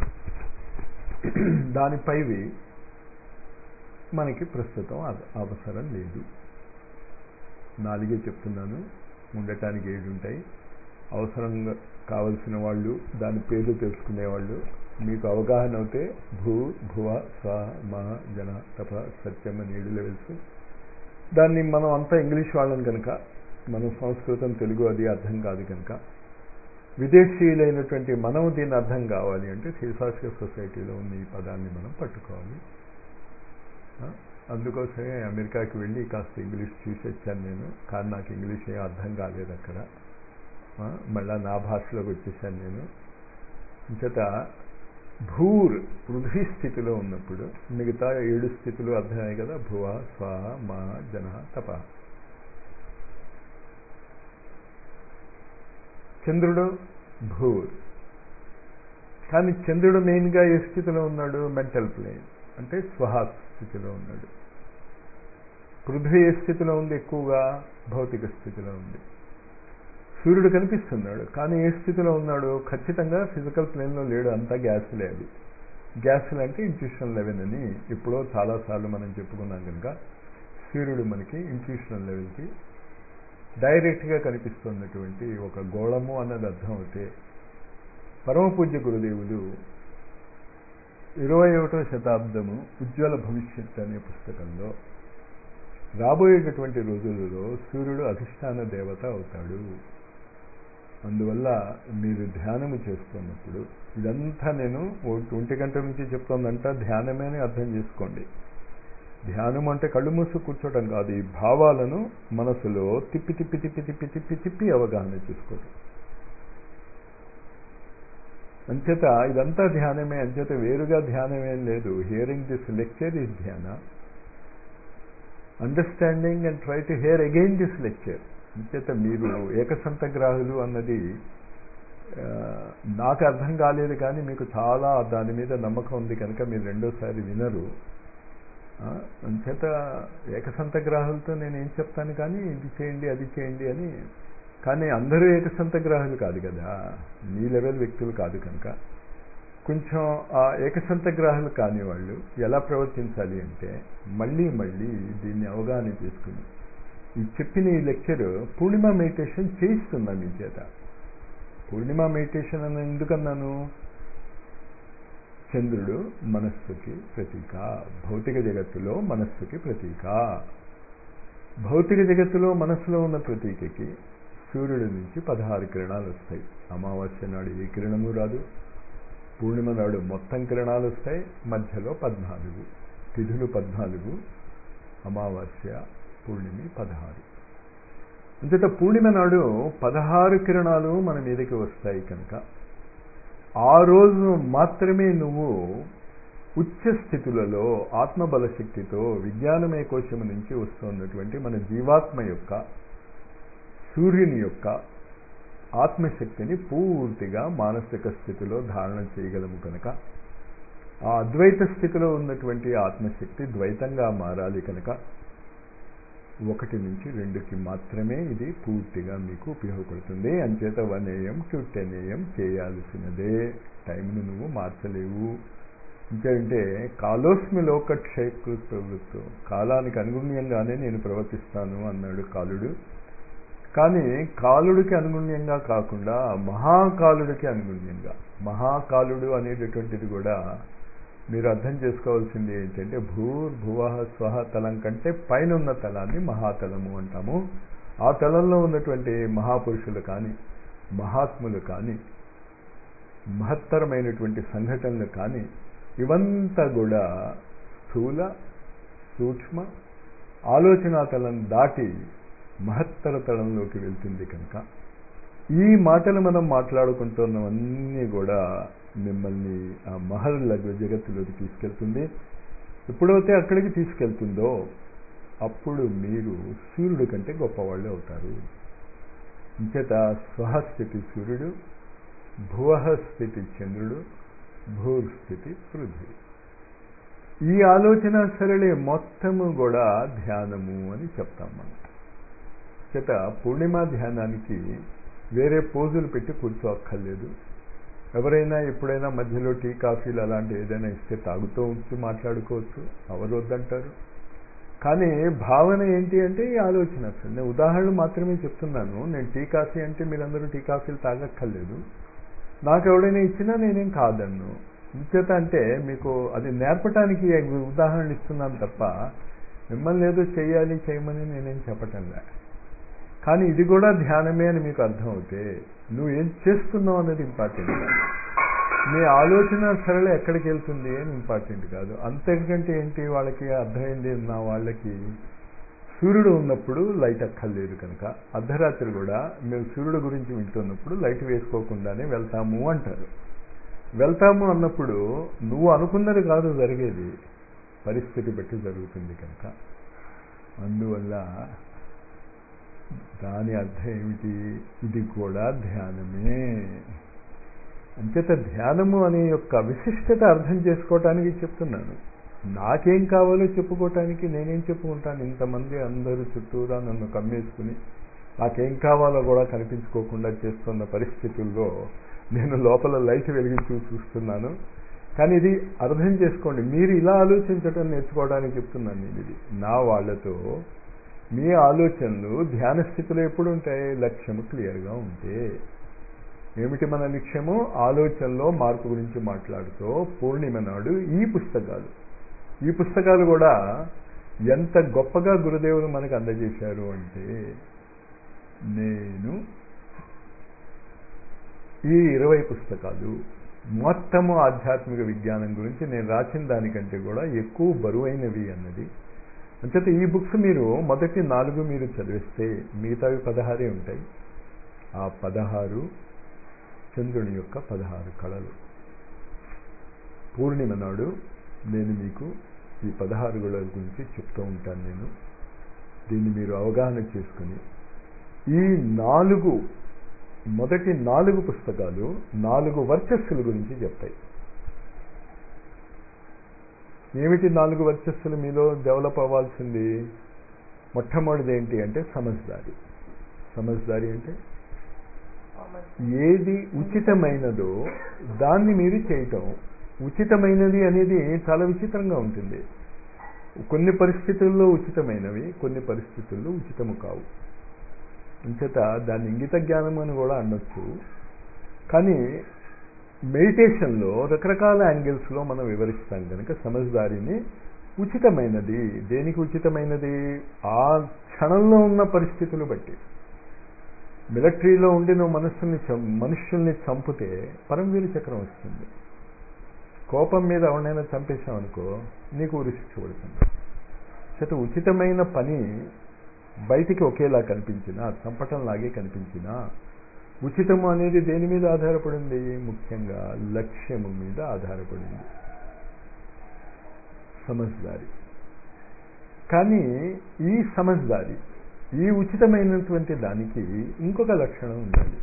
దానిపైవి మనకి ప్రస్తుతం అవసరం లేదు నాలుగే చెప్తున్నాను ఉండటానికి ఏడు ఉంటాయి అవసరంగా కావలసిన వాళ్ళు దాని పేర్లు తెలుసుకునేవాళ్ళు మీకు అవగాహన అవుతే భూ భువ స్వ మహ జన తప సత్యం అని ఏడు లెవెల్స్ దాన్ని మనం అంతా ఇంగ్లీష్ వాళ్ళం కనుక మనం సంస్కృతం తెలుగు అది అర్థం కాదు కనుక విదేశీయులైనటువంటి మనం దీన్ని అర్థం కావాలి అంటే శివశాస్త్ర సొసైటీలో ఉన్న ఈ పదాన్ని మనం పట్టుకోవాలి అందుకోసమే అమెరికాకి వెళ్ళి కాస్త ఇంగ్లీష్ చూసి వచ్చాను నేను కానీ నాకు ఇంగ్లీష్ ఏం అర్థం కాలేదు అక్కడ మళ్ళా నా భాషలోకి వచ్చేసాను నేను చేత భూర్ పృథ్వీ స్థితిలో ఉన్నప్పుడు మిగతా ఏడు స్థితులు అర్థమయ్యాయి కదా భువ స్వాహ మా జన తప చంద్రుడు భూర్ కానీ చంద్రుడు మెయిన్గా ఏ స్థితిలో ఉన్నాడు మెంటల్ ప్లేన్ అంటే స్వహ స్థితిలో ఉన్నాడు పృథ్వీ ఏ స్థితిలో ఉంది ఎక్కువగా భౌతిక స్థితిలో ఉంది సూర్యుడు కనిపిస్తున్నాడు కానీ ఏ స్థితిలో ఉన్నాడు ఖచ్చితంగా ఫిజికల్ ప్లేన్లో లేడు అంతా గ్యాస్లే అది గ్యాస్లు అంటే ఇంట్యూషనల్ లెవెల్ అని ఎప్పుడో చాలాసార్లు మనం చెప్పుకున్నాం కనుక సూర్యుడు మనకి ఇంట్యూషనల్ లెవెల్కి డైరెక్ట్గా కనిపిస్తున్నటువంటి ఒక గోళము అన్నది అర్థం అవుతే పరమ పూజ్య గురుదేవులు ఇరవై ఒకటో శతాబ్దము ఉజ్వల భవిష్యత్ అనే పుస్తకంలో రాబోయేటటువంటి రోజులలో సూర్యుడు అధిష్టాన దేవత అవుతాడు అందువల్ల మీరు ధ్యానము చేస్తున్నప్పుడు ఇదంతా నేను ఒంటి గంట నుంచి చెప్తోందంతా ధ్యానమే అని అర్థం చేసుకోండి ధ్యానం అంటే కళ్ళు మూసు కూర్చోవడం కాదు ఈ భావాలను మనసులో తిప్పి తిప్పి తిప్పి తిప్పి తిప్పి తిప్పి అవగాహన చేసుకోవటం అంచేత ఇదంతా ధ్యానమే అంచేత వేరుగా ధ్యానం ఏం లేదు హియరింగ్ దిస్ లెక్చర్ ఈజ్ ధ్యాన understanding and try to hear again this lecture అంచేత మీరు ఏకసంతగ్రాహులు అన్నది నాకు అర్థం కాలేదు కానీ మీకు చాలా దాని మీద నమ్మకం ఉంది కనుక మీరు రెండోసారి వినరు అంచేత ఏకసంతగ్రాహులతో నేను ఏం చెప్తాను కానీ ఇది చేయండి అది చేయండి అని కానీ అందరూ ఏకసంతగ్రాహులు కాదు కదా మీ లెవెల్ వ్యక్తులు కాదు కనుక కొంచెం ఆ ఏకసంతగ్రాహులు కాని వాళ్ళు ఎలా ప్రవర్తించాలి అంటే మళ్ళీ మళ్ళీ దీన్ని అవగాహన చేసుకుని ఈ చెప్పిన ఈ లెక్చర్ పూర్ణిమ మెడిటేషన్ చేయిస్తున్నా మీ చేత పూర్ణిమ మెడిటేషన్ అని ఎందుకన్నాను చంద్రుడు మనస్సుకి ప్రతీక భౌతిక జగత్తులో మనస్సుకి ప్రతీక భౌతిక జగత్తులో మనస్సులో ఉన్న ప్రతీకకి సూర్యుడి నుంచి పదహారు కిరణాలు వస్తాయి అమావాస్య నాడు ఏ కిరణము రాదు పూర్ణిమ నాడు మొత్తం కిరణాలు వస్తాయి మధ్యలో పద్నాలుగు తిథులు పద్నాలుగు అమావాస్య పూర్ణిమి పదహారు అంతేత పూర్ణిమ నాడు పదహారు కిరణాలు మన మీదకి వస్తాయి కనుక ఆ రోజు మాత్రమే నువ్వు ఉచ్చ స్థితులలో ఆత్మబల శక్తితో విజ్ఞానమయ కోశము నుంచి వస్తున్నటువంటి మన జీవాత్మ యొక్క సూర్యుని యొక్క ఆత్మశక్తిని పూర్తిగా మానసిక స్థితిలో ధారణ చేయగలము కనుక ఆ అద్వైత స్థితిలో ఉన్నటువంటి ఆత్మశక్తి ద్వైతంగా మారాలి కనుక ఒకటి నుంచి రెండుకి మాత్రమే ఇది పూర్తిగా మీకు ఉపయోగపడుతుంది అంచేత one AM to ten AM చేయాల్సినదే టైంను నువ్వు మార్చలేవు ఇంకేంటే కాలోస్మి లోక క్షయకృత ప్రవృత్తం కాలానికి అనుగుణ్యంగానే నేను ప్రవర్తిస్తాను అన్నాడు కాలుడు కానీ కాలుడికి అనుగుణ్యంగా కాకుండా మహాకాలుడికి అనుగుణ్యంగా మహాకాలుడు అనేటటువంటిది కూడా మీరు అర్థం చేసుకోవాల్సింది ఏంటంటే భూర్ భువ స్వహ తలం కంటే పైన ఉన్న తలాన్ని మహాతలము అంటాము ఆ తలంలో ఉన్నటువంటి మహాపురుషులు కానీ మహాత్ములు కానీ మహత్తరమైనటువంటి సంఘటనలు కానీ ఇవంతా కూడా స్థూల సూక్ష్మ ఆలోచనా తలం దాటి మహత్తర తలంలోకి వెళ్తుంది కనుక ఈ మాటలు మనం మాట్లాడుకుంటున్నవన్నీ కూడా మిమ్మల్ని ఆ మహల్ జగత్తులోకి తీసుకెళ్తుంది ఎప్పుడైతే అక్కడికి తీసుకెళ్తుందో అప్పుడు మీరు సూర్యుడు కంటే గొప్పవాళ్ళు అవుతారు ఇంచేత స్వహస్థితి సూర్యుడు భువహ స్థితి చంద్రుడు భూస్థితి పృథ్వీ ఈ ఆలోచన సరళి మొత్తము కూడా ధ్యానము అని చెప్తాం మనం చేత పూర్ణిమ ధ్యానానికి వేరే పోజులు పెట్టి కూర్చోక్కర్లేదు ఎవరైనా ఎప్పుడైనా మధ్యలో టీ కాఫీలు అలాంటి ఏదైనా ఇస్తే తాగుతూ ఉంచి మాట్లాడుకోవచ్చు ఎవరు వద్దంటారు కానీ భావన ఏంటి అంటే ఈ ఆలోచన అసలు నేను ఉదాహరణలు మాత్రమే చెప్తున్నాను నేను టీ కాఫీ అంటే మీరందరూ టీ కాఫీలు తాగక్కర్లేదు నాకు ఎవడైనా ఇచ్చినా నేనేం కాదన్ను ఇంచేత అంటే మీకు అది నేర్పడానికి ఉదాహరణలు ఇస్తున్నాను తప్ప మిమ్మల్ని ఏదో చేయాలి చేయమని నేనేం చెప్పటంలే కానీ ఇది కూడా ధ్యానమే అని మీకు అర్థమవుతే నువ్వు ఏం చేస్తున్నావు అన్నది ఇంపార్టెంట్ కాదు నీ ఆలోచన సరళ ఎక్కడికి వెళ్తుంది అని ఇంపార్టెంట్ కాదు అంతకంటే ఏంటి వాళ్ళకి అర్థమైంది నా వాళ్ళకి సూర్యుడు ఉన్నప్పుడు లైట్ అక్కర్లేదు కనుక అర్ధరాత్రి కూడా మేము సూర్యుడు గురించి వింటున్నప్పుడు లైట్ వేసుకోకుండానే వెళ్తాము అంటారు వెళ్తాము అన్నప్పుడు నువ్వు అనుకున్నది కాదు జరిగేది పరిస్థితి బట్టి జరుగుతుంది కనుక అందువల్ల దాని అర్థం ఏమిటి ఇది కూడా ధ్యానమే అంచేత ధ్యానము అనే యొక్క విశిష్టత అర్థం చేసుకోవటానికి చెప్తున్నాను నాకేం కావాలో చెప్పుకోవటానికి నేనేం చెప్పుకుంటాను ఇంతమంది అందరూ చుట్టూరా నన్ను కమ్మేసుకుని నాకేం కావాలో కూడా కనిపించుకోకుండా చేస్తున్న పరిస్థితుల్లో నేను లోపల లైట్ వెలిగించు చూస్తున్నాను కానీ ఇది అర్థం చేసుకోండి మీరు ఇలా ఆలోచించటం నేర్చుకోవడానికి చెప్తున్నాను నేను ఇది నా వాళ్లతో మీ ఆలోచనలు ధ్యాన స్థితిలో ఎప్పుడు ఉంటాయి లక్ష్యము క్లియర్గా ఉంటే ఏమిటి మన లక్ష్యము ఆలోచనలో మార్పు గురించి మాట్లాడుతూ పూర్ణిమ నాడు ఈ పుస్తకాలు ఈ పుస్తకాలు కూడా ఎంత గొప్పగా గురుదేవులు మనకు అందజేశారు అంటే నేను ఈ ఇరవై పుస్తకాలు మొత్తము ఆధ్యాత్మిక విజ్ఞానం గురించి నేను రాసిన దానికంటే కూడా ఎక్కువ బరువైనవి అన్నది అంచేత ఈ బుక్స్ మీరు మొదటి నాలుగు మీరు చదివిస్తే మిగతావి పదహారే ఉంటాయి ఆ పదహారు చంద్రుని యొక్క పదహారు కళలు పూర్ణిమ నాడు నేను మీకు ఈ పదహారు గొడవల గురించి చెప్తూ ఉంటాను నేను దీన్ని మీరు అవగాహన చేసుకుని ఈ నాలుగు మొదటి నాలుగు పుస్తకాలు నాలుగు వర్చస్సుల గురించి చెప్తాయి ఏమిటి నాలుగు వర్చస్సులు మీలో డెవలప్ అవ్వాల్సింది మొట్టమొదటిది ఏంటి అంటే సమజ్దారి సమజ్దారి అంటే ఏది ఉచితమైనదో దాన్ని మీరు చేయటం ఉచితమైనది అనేది చాలా విచిత్రంగా ఉంటుంది కొన్ని పరిస్థితుల్లో ఉచితమైనవి కొన్ని పరిస్థితుల్లో ఉచితము కావు అంచేత దాన్ని ఇంగిత జ్ఞానం అని కూడా అనొచ్చు కానీ మెడిటేషన్లో రకరకాల యాంగిల్స్లో మనం వివరిస్తాం కనుక సమజ్దారిని ఉచితమైనది దేనికి ఉచితమైనది ఆ క్షణంలో ఉన్న పరిస్థితులు బట్టి మిలిటరీలో ఉండి నువ్వు మనస్సుని మనుష్యుల్ని చంపితే పరమవీర చక్రం వస్తుంది కోపం మీద ఎవరినైనా చంపేశామనుకో నీకు ఉరిశిక్ష పడుతుంది చేత ఉచితమైన పని బయటికి ఒకేలా కనిపించినా చంపటం లాగే కనిపించినా ఉచితము అనేది దేని మీద ఆధారపడింది ముఖ్యంగా లక్ష్యము మీద ఆధారపడింది సమజ్దారి కానీ ఈ సమజ్దారి ఈ ఉచితమైనటువంటి దానికి ఇంకొక లక్షణం ఉండాలి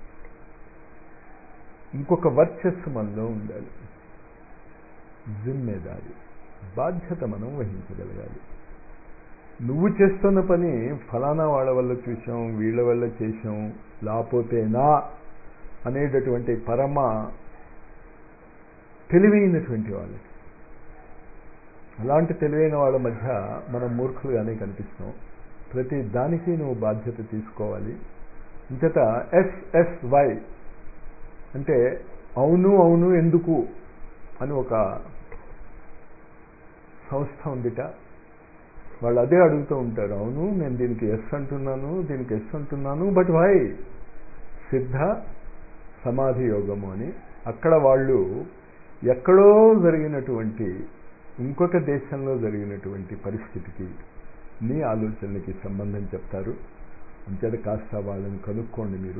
ఇంకొక వర్చస్సు మనలో ఉండాలి జిమ్మేదారి బాధ్యత మనం వహించగలగాలి నువ్వు చేస్తున్న పని ఫలానా వాళ్ళ వల్ల చూసాం వీళ్ళ వల్ల చేసాం లేకపోతేనా అనేటటువంటి పరమ తెలివైనటువంటి వాళ్ళకి అలాంటి తెలివైన వాళ్ళ మధ్య మనం మూర్ఖులుగానే కనిపిస్తాం ప్రతి దానికి నువ్వు బాధ్యత తీసుకోవాలి ఇంతట ఎస్ఎస్వై అంటే అవును అవును ఎందుకు అని ఒక సంస్థ ఉందిట వాళ్ళు అదే అడుగుతూ ఉంటారు అవును నేను దీనికి ఎస్ అంటున్నాను దీనికి ఎస్ అంటున్నాను బట్ వై సిద్ధ సమాధి యోగము అని అక్కడ వాళ్ళు ఎక్కడో జరిగినటువంటి ఇంకొక దేశంలో జరిగినటువంటి పరిస్థితికి నీ ఆలోచనలకి సంబంధం చెప్తారు అంచేత కాస్త వాళ్ళని కనుక్కోండి మీరు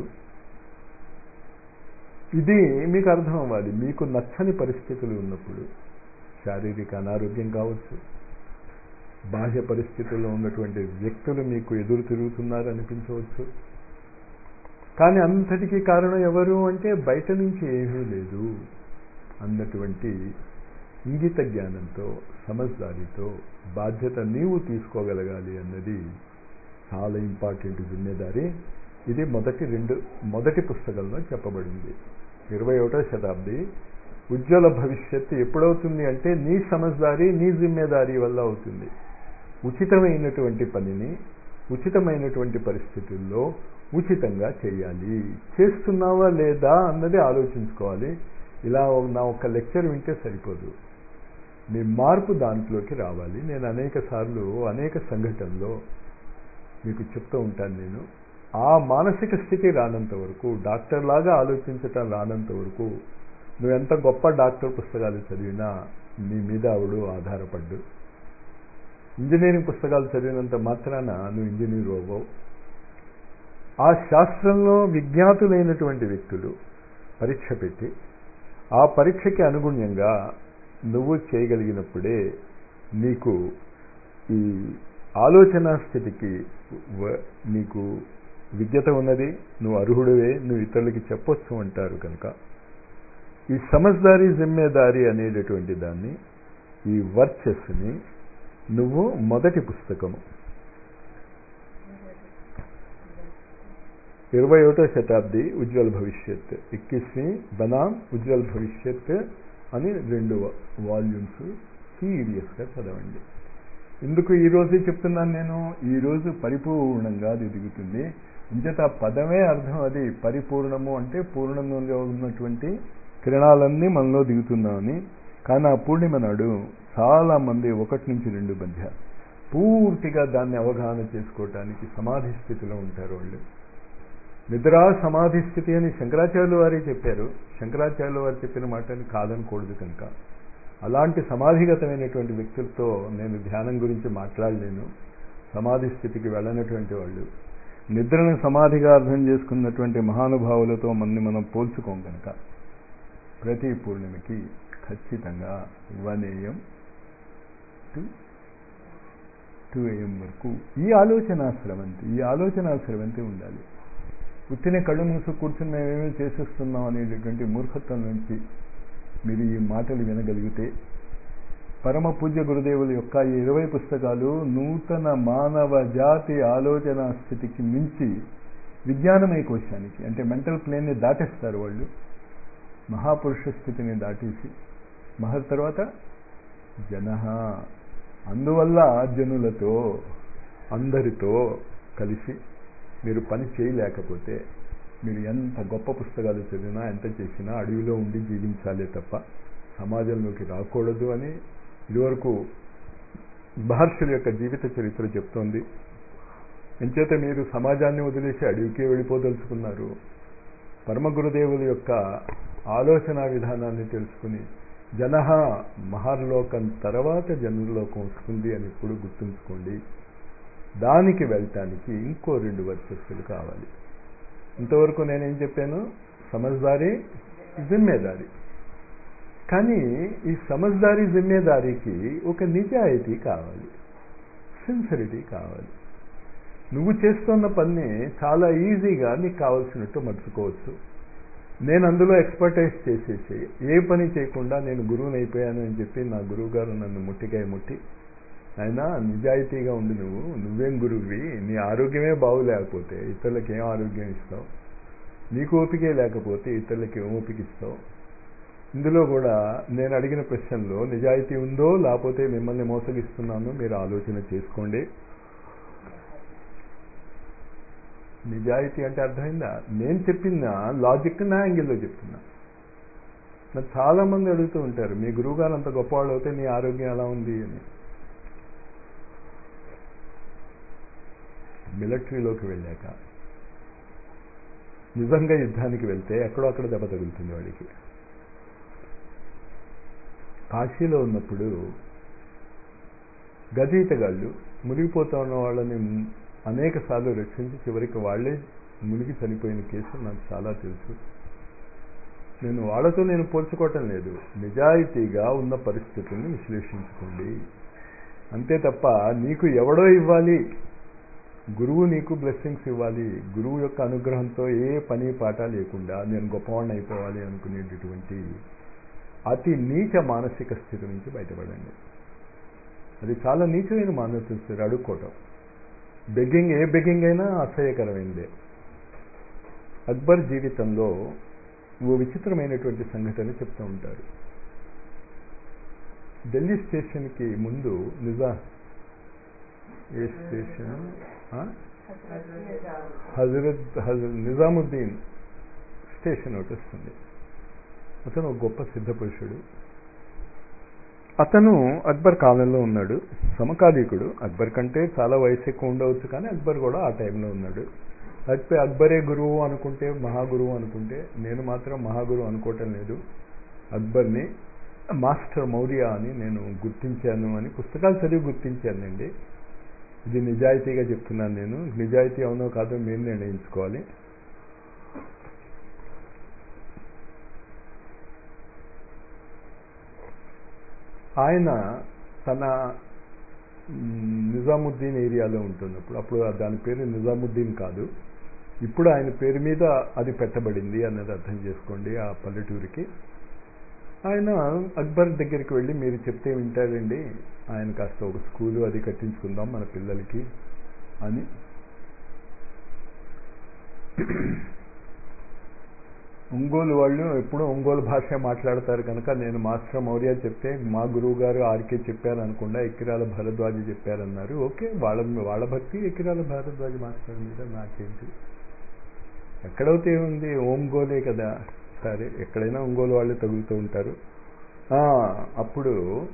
ఇది మీకు అర్థం అవ్వాలి మీకు నచ్చని పరిస్థితులు ఉన్నప్పుడు శారీరక అనారోగ్యం కావచ్చు బాహ్య పరిస్థితుల్లో ఉన్నటువంటి వ్యక్తులు మీకు ఎదురు తిరుగుతున్నారు అనిపించవచ్చు కానీ అంతటికీ కారణం ఎవరు అంటే బయట నుంచి ఏమీ లేదు అన్నటువంటి ఇంగిత జ్ఞానంతో సమజ్దారితో బాధ్యత నీవు తీసుకోగలగాలి అన్నది చాలా ఇంపార్టెంట్ జిమ్మేదారి ఇది మొదటి రెండు మొదటి పుస్తకంలో చెప్పబడింది ఇరవై ఒకటో శతాబ్ది ఉజ్వల భవిష్యత్తు ఎప్పుడవుతుంది అంటే నీ సమజ్దారి నీ జిమ్మేదారి వల్ల అవుతుంది ఉచితమైనటువంటి పనిని ఉచితమైనటువంటి పరిస్థితుల్లో ఉచితంగా చేయాలి చేస్తున్నావా లేదా అన్నది ఆలోచించుకోవాలి ఇలా నా ఒక లెక్చర్ వింటే సరిపోదు మీ మార్పు దాంట్లోకి రావాలి నేను అనేక సార్లు అనేక సంఘటనలో మీకు చెప్తూ ఉంటాను నేను ఆ మానసిక స్థితి రానంత వరకు డాక్టర్ లాగా ఆలోచించటం రానంత వరకు నువ్వెంత గొప్ప డాక్టర్ పుస్తకాలు చదివినా నీ మీద ఆవిడు ఆధారపడ్డు ఇంజనీరింగ్ పుస్తకాలు చదివినంత మాత్రాన నువ్వు ఇంజనీర్ అవ్వవు ఆ శాస్త్రంలో విజ్ఞాతులైనటువంటి వ్యక్తులు పరీక్ష పెట్టి ఆ పరీక్షకి అనుగుణ్యంగా నువ్వు చేయగలిగినప్పుడే నీకు ఈ ఆలోచన స్థితికి నీకు విజ్ఞత ఉన్నది నువ్వు అర్హుడివే నువ్వు ఇతరులకి చెప్పొచ్చు అంటారు కనుక ఈ సమజ్దారీ జిమ్మేదారి అనేటటువంటి దాన్ని ఈ వర్చస్ని నువ్వు మొదటి పుస్తకము ఇరవై ఒకటో శతాబ్ది ఉజ్వల్ భవిష్యత్ ఇక్కిస్వి బనాం ఉజ్వల్ భవిష్యత్ అని రెండు వాల్యూమ్స్ సీరియస్గా చదవండి ఎందుకు ఈ రోజే చెప్తున్నాను నేను ఈ రోజు పరిపూర్ణంగా అది దిగుతుంది ఇంచేత ఆ పదమే అర్థం అది పరిపూర్ణము అంటే పూర్ణంలో ఉన్నటువంటి కిరణాలన్నీ మనలో దిగుతున్నామని కానీ ఆ పూర్ణిమ నాడు చాలా మంది ఒకటి నుంచి రెండు మధ్య పూర్తిగా దాన్ని అవగాహన చేసుకోవటానికి సమాధి స్థితిలో ఉంటారు వాళ్ళు నిద్రా సమాధి స్థితి అని శంకరాచార్యులు వారే చెప్పారు శంకరాచార్యులు వారు చెప్పిన మాటని కాదనకూడదు కనుక అలాంటి సమాధిగతమైనటువంటి వ్యక్తులతో నేను ధ్యానం గురించి మాట్లాడలేను సమాధి స్థితికి వెళ్ళనటువంటి వాళ్ళు నిద్రను సమాధిగా అర్థం చేసుకున్నటువంటి మహానుభావులతో మనని మనం పోల్చుకోం కనుక ప్రతి పూర్ణిమకి ఖచ్చితంగా one AM to two AM వరకు ఈ ఆలోచన స్రవంతి ఈ ఆలోచన స్రవంతి ఉండాలి ఉత్తినే కళ్ళు మూసు కూర్చుని మేమేమీ చేసేస్తున్నాం అనేటటువంటి మూర్ఖత్వం నుంచి మీరు ఈ మాటలు వినగలిగితే పరమ పూజ్య గురుదేవుల యొక్క ఈ ఇరవై పుస్తకాలు నూతన మానవ జాతి ఆలోచన స్థితికి మించి విజ్ఞానమయ కోశానికి అంటే మెంటల్ ప్లేన్ని దాటేస్తారు వాళ్ళు మహాపురుష స్థితిని దాటేసి మహర్ తర్వాత జన అందువల్ల జనులతో అందరితో కలిసి మీరు పని చేయలేకపోతే మీరు ఎంత గొప్ప పుస్తకాలు చదివినా ఎంత చేసినా అడవిలో ఉండి జీవించాలే తప్ప సమాజంలోకి రాకూడదు అని ఇదివరకు మహర్షుల యొక్క జీవిత చరిత్ర చెప్తోంది ఎంచేత మీరు సమాజాన్ని వదిలేసి అడవికి వెళ్ళిపోదలుచుకున్నారు పరమ గురుదేవుల యొక్క ఆలోచన విధానాన్ని తెలుసుకుని జన మహర్లోకం తర్వాత జనులోకం వస్తుంది అని ఇప్పుడు గుర్తుంచుకోండి దానికి వెళ్ళటానికి ఇంకో రెండు వర్చస్సులు కావాలి ఇంతవరకు నేనేం చెప్పాను సమజ్దారీ జిమ్మేదారి కానీ ఈ సమజ్దారీ జిమ్మేదారీకి ఒక నిజాయితీ కావాలి సిన్సిరిటీ కావాలి నువ్వు చేస్తున్న పని చాలా ఈజీగా నీకు కావాల్సినట్టు మర్చుకోవచ్చు నేను అందులో ఎక్స్పర్టైజ్ చేసేసి ఏ పని చేయకుండా నేను గురువుని అయిపోయాను అని చెప్పి నా గురువు గారు నన్ను ముట్టికాయ ముట్టి ఆయన నిజాయితీగా ఉండి నువ్వు నువ్వేం గురువువి నీ ఆరోగ్యమే బాగులేకపోతే ఇతరులకు ఏం ఆరోగ్యం ఇస్తావు నీకు ఓపికే లేకపోతే ఇతరులకి ఏం ఓపిక ఇస్తావు ఇందులో కూడా నేను అడిగిన ప్రశ్నలో నిజాయితీ ఉందో లేకపోతే మిమ్మల్ని మోసగిస్తున్నాను మీరు ఆలోచన చేసుకోండి నిజాయితీ అంటే అర్థమైందా నేను చెప్పిన లాజిక్ నా యాంగిల్లో చెప్తున్నా నాకు చాలా మంది అడుగుతూ ఉంటారు మీ గురువుగారు అంత గొప్పవాళ్ళు అయితే నీ ఆరోగ్యం ఎలా ఉంది అని మిలిటరీలోకి వెళ్ళాక నిజంగా యుద్ధానికి వెళ్తే ఎక్కడో అక్కడ దెబ్బ తగులుతుంది వాడికి కాశీలో ఉన్నప్పుడు గజీతగాళ్ళు మునిగిపోతా ఉన్న వాళ్ళని అనేక సార్లు రక్షించి చివరికి వాళ్లే మునిగి చనిపోయిన కేసు నాకు చాలా తెలుసు నేను వాళ్ళతో నేను పోల్చుకోవటం లేదు నిజాయితీగా ఉన్న పరిస్థితుల్ని విశ్లేషించుకోండి అంతే తప్ప నీకు ఎవడో ఇవ్వాలి గురువు నీకు బ్లెస్సింగ్స్ ఇవ్వాలి గురువు యొక్క అనుగ్రహంతో ఏ పని పాట లేకుండా నేను గొప్పవాడిని అయిపోవాలి అనుకునేటటువంటి అతి నీచ మానసిక స్థితి నుంచి బయటపడండి అది చాలా నీచమైన మానసిక స్థితి అడుక్కోవటం బెగ్గింగ్ ఏ బెగ్గింగ్ అయినా అసహ్యకరమైందే అక్బర్ జీవితంలో ఓ విచిత్రమైనటువంటి సంఘటన చెప్తూ ఉంటారు ఢిల్లీ స్టేషన్కి ముందు నిజా ఏ స్టేషన్ హజరత్ హజరత్ నిజాముద్దీన్ స్టేషన్ ఒకటి వస్తుంది అతను ఒక గొప్ప సిద్ధ పురుషుడు అతను అక్బర్ కాలంలో ఉన్నాడు సమకాలీకుడు అక్బర్ కంటే చాలా వయసు ఎక్కువ ఉండవచ్చు కానీ అక్బర్ కూడా ఆ టైంలో ఉన్నాడు అయితే అక్బరే గురువు అనుకుంటే మహాగురువు అనుకుంటే నేను మాత్రం మహాగురువు అనుకోవటం లేదు అక్బర్ని మాస్టర్ మౌర్య అని నేను గుర్తించాను అని పుస్తకాలు చదివి గుర్తించానండి ఇది నిజాయితీగా చెప్తున్నాను నేను నిజాయితీ అవునో కాదో మీరు నిర్ణయించుకోవాలి ఆయన తన నిజాముద్దీన్ ఏరియాలో ఉంటున్నప్పుడు అప్పుడు దాని పేరు నిజాముద్దీన్ కాదు ఇప్పుడు ఆయన పేరు మీద అది పెట్టబడింది అన్నది అర్థం చేసుకోండి ఆ పల్లెటూరికి ఆయన అక్బర్ దగ్గరికి వెళ్ళి మీరు చెప్తే వింటాడండి ఆయన కాస్త ఒక స్కూలు అది కట్టించుకుందాం మన పిల్లలకి అని ఒంగోలు వాళ్ళు ఎప్పుడూ ఒంగోలు భాష మాట్లాడతారు కనుక నేను మాస్టర్ మౌర్య చెప్తే మా గురువు గారు ఆర్కే చెప్పారు అనుకుండా ఎక్కిరాల భరద్వాజ చెప్పారన్నారు ఓకే వాళ్ళ వాళ్ళ భక్తి ఎక్కిరాల భరద్వాజ మాస్టర్ మీద నాకేంటి ఎక్కడైతే ఉంది ఓంగోలే కదా సరే ఎక్కడైనా ఒంగోలు వాళ్ళు తగులుతూ ఉంటారు అప్పుడు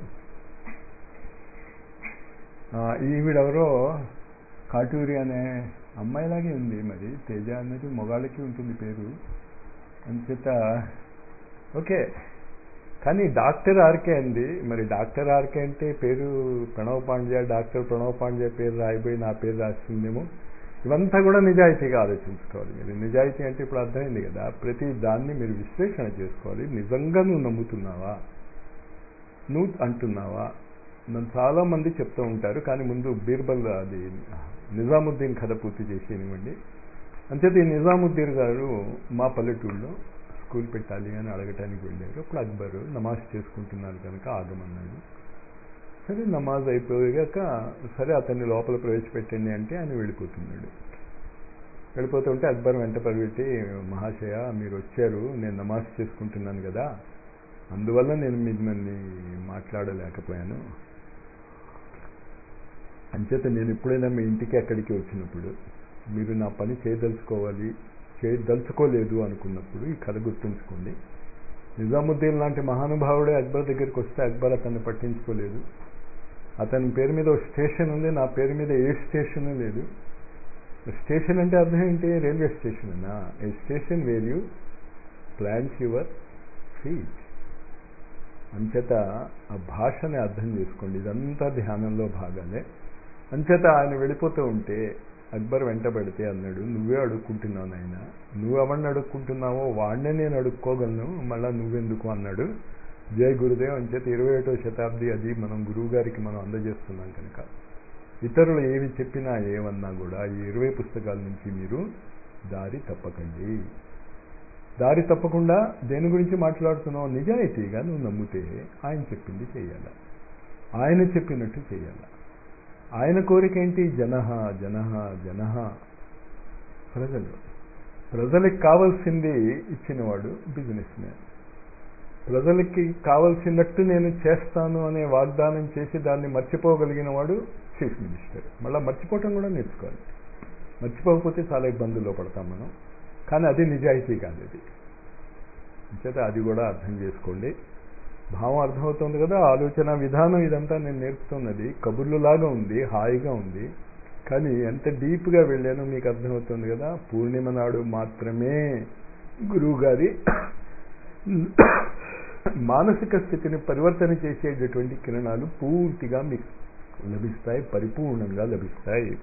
ఈవిడెవరో కాటూరి అనే అమ్మాయిలాగే ఉంది మరి తేజ అనేది మొగాళ్ళకి ఉంటుంది పేరు అంచేత ఓకే కానీ డాక్టర్ ఆర్కే అంది మరి డాక్టర్ ఆర్కే అంటే పేరు ప్రణవ్ పాండ్యా డాక్టర్ ప్రణవ్ పాండ్యా పేరు రాయిపోయి నా పేరు రాసిందేమో ఇవంతా కూడా నిజాయితీగా ఆలోచించుకోవాలి మీరు నిజాయితీ అంటే ఇప్పుడు అర్థమైంది కదా ప్రతి దాన్ని మీరు విశ్లేషణ చేసుకోవాలి నిజంగా నువ్వు నమ్ముతున్నావా నువ్వు అంటున్నావా నన్ను చాలా మంది చెప్తూ ఉంటారు కానీ ముందు బీర్బల్ అది నిజాముద్దీన్ కథ పూర్తి చేసేనివ్వండి అంచేత ఈ నిజాముద్దీన్ గారు మా పల్లెటూరులో స్కూల్ పెట్టాలి అని అడగటానికి వెళ్ళారు అప్పుడు అక్బర్ నమాజ్ చేసుకుంటున్నారు కనుక ఆగమన్నాడు సరే నమాజ్ అయిపోయాక సరే అతన్ని లోపల ప్రవేశపెట్టండి అంటే ఆయన వెళ్ళిపోతున్నాడు వెళ్ళిపోతుంటే అక్బర్ వెంట పరిగెట్టి మహాశయ మీరు వచ్చారు నేను నమాజ్ చేసుకుంటున్నాను కదా అందువల్ల నేను మిమ్మల్ని మాట్లాడలేకపోయాను అంచేత నేను ఎప్పుడైనా మీ ఇంటికి అక్కడికి వచ్చినప్పుడు మీరు నా పని చేయదలుచుకోవాలి చేయదలుచుకోలేదు అనుకున్నప్పుడు ఈ కథ గుర్తుంచుకోండి నిజాముద్దీన్ లాంటి మహానుభావుడే అక్బర్ దగ్గరికి వస్తే అక్బర్ అతన్ని పట్టించుకోలేదు అతని పేరు మీద ఒక స్టేషన్ ఉంది నా పేరు మీద ఏ స్టేషన్ లేదు స్టేషన్ అంటే అర్థం ఏంటి రైల్వే స్టేషన్ అన్నా ఏ station where you plant your feet అంచేత ఆ భాషని అర్థం చేసుకోండి ఇదంతా ధ్యానంలో భాగాలే అంచేత ఆయన వెళ్ళిపోతూ ఉంటే అక్బర్ వెంటబడితే అన్నాడు నువ్వే అడుక్కుంటున్నావు నాయన నువ్వు ఎవరిని అడుక్కుంటున్నావో వాడినే నేను అడుక్కోగలను మళ్ళా నువ్వెందుకు అన్నాడు జై గురుదేవ్ అంచేత ఇరవై ఒకటో శతాబ్ది అది మనం గురువు గారికి మనం అందజేస్తున్నాం కనుక ఇతరులు ఏమి చెప్పినా ఏమన్నా కూడా ఈ ఇరవై పుస్తకాల నుంచి మీరు దారి తప్పకండి దారి తప్పకుండా దేని గురించి మాట్లాడుతున్నావు నిజాయితీగా నువ్వు నమ్మితే ఆయన చెప్పింది చేయాల ఆయన చెప్పినట్టు చేయాల ఆయన కోరిక ఏంటి జనహ జనహ జనహ ప్రజలు ప్రజలకు కావాల్సింది ఇచ్చినవాడు బిజినెస్ మ్యాన్ ప్రజలకి కావలసినట్టు నేను చేస్తాను అనే వాగ్దానం చేసి దాన్ని మర్చిపోగలిగిన వాడు చీఫ్ మినిస్టర్ మళ్ళీ మర్చిపోవటం కూడా నేర్చుకోవాలి మర్చిపోకపోతే చాలా ఇబ్బందుల్లో పడతాం మనం కానీ అది నిజాయితీ కాదు అది చేత అది కూడా అర్థం చేసుకోండి భావం అర్థమవుతుంది కదా ఆలోచన విధానం ఇదంతా నేను నేర్పుతున్నది కబుర్లులాగా ఉంది హాయిగా ఉంది కానీ ఎంత డీప్గా వెళ్ళానో మీకు అర్థమవుతుంది కదా పూర్ణిమ నాడు మాత్రమే గురువు గారి మానసిక స్థితిని పరివర్తన చేసేటటువంటి కిరణాలు పూర్తిగా మీకు లభిస్తాయి పరిపూర్ణంగా లభిస్తాయి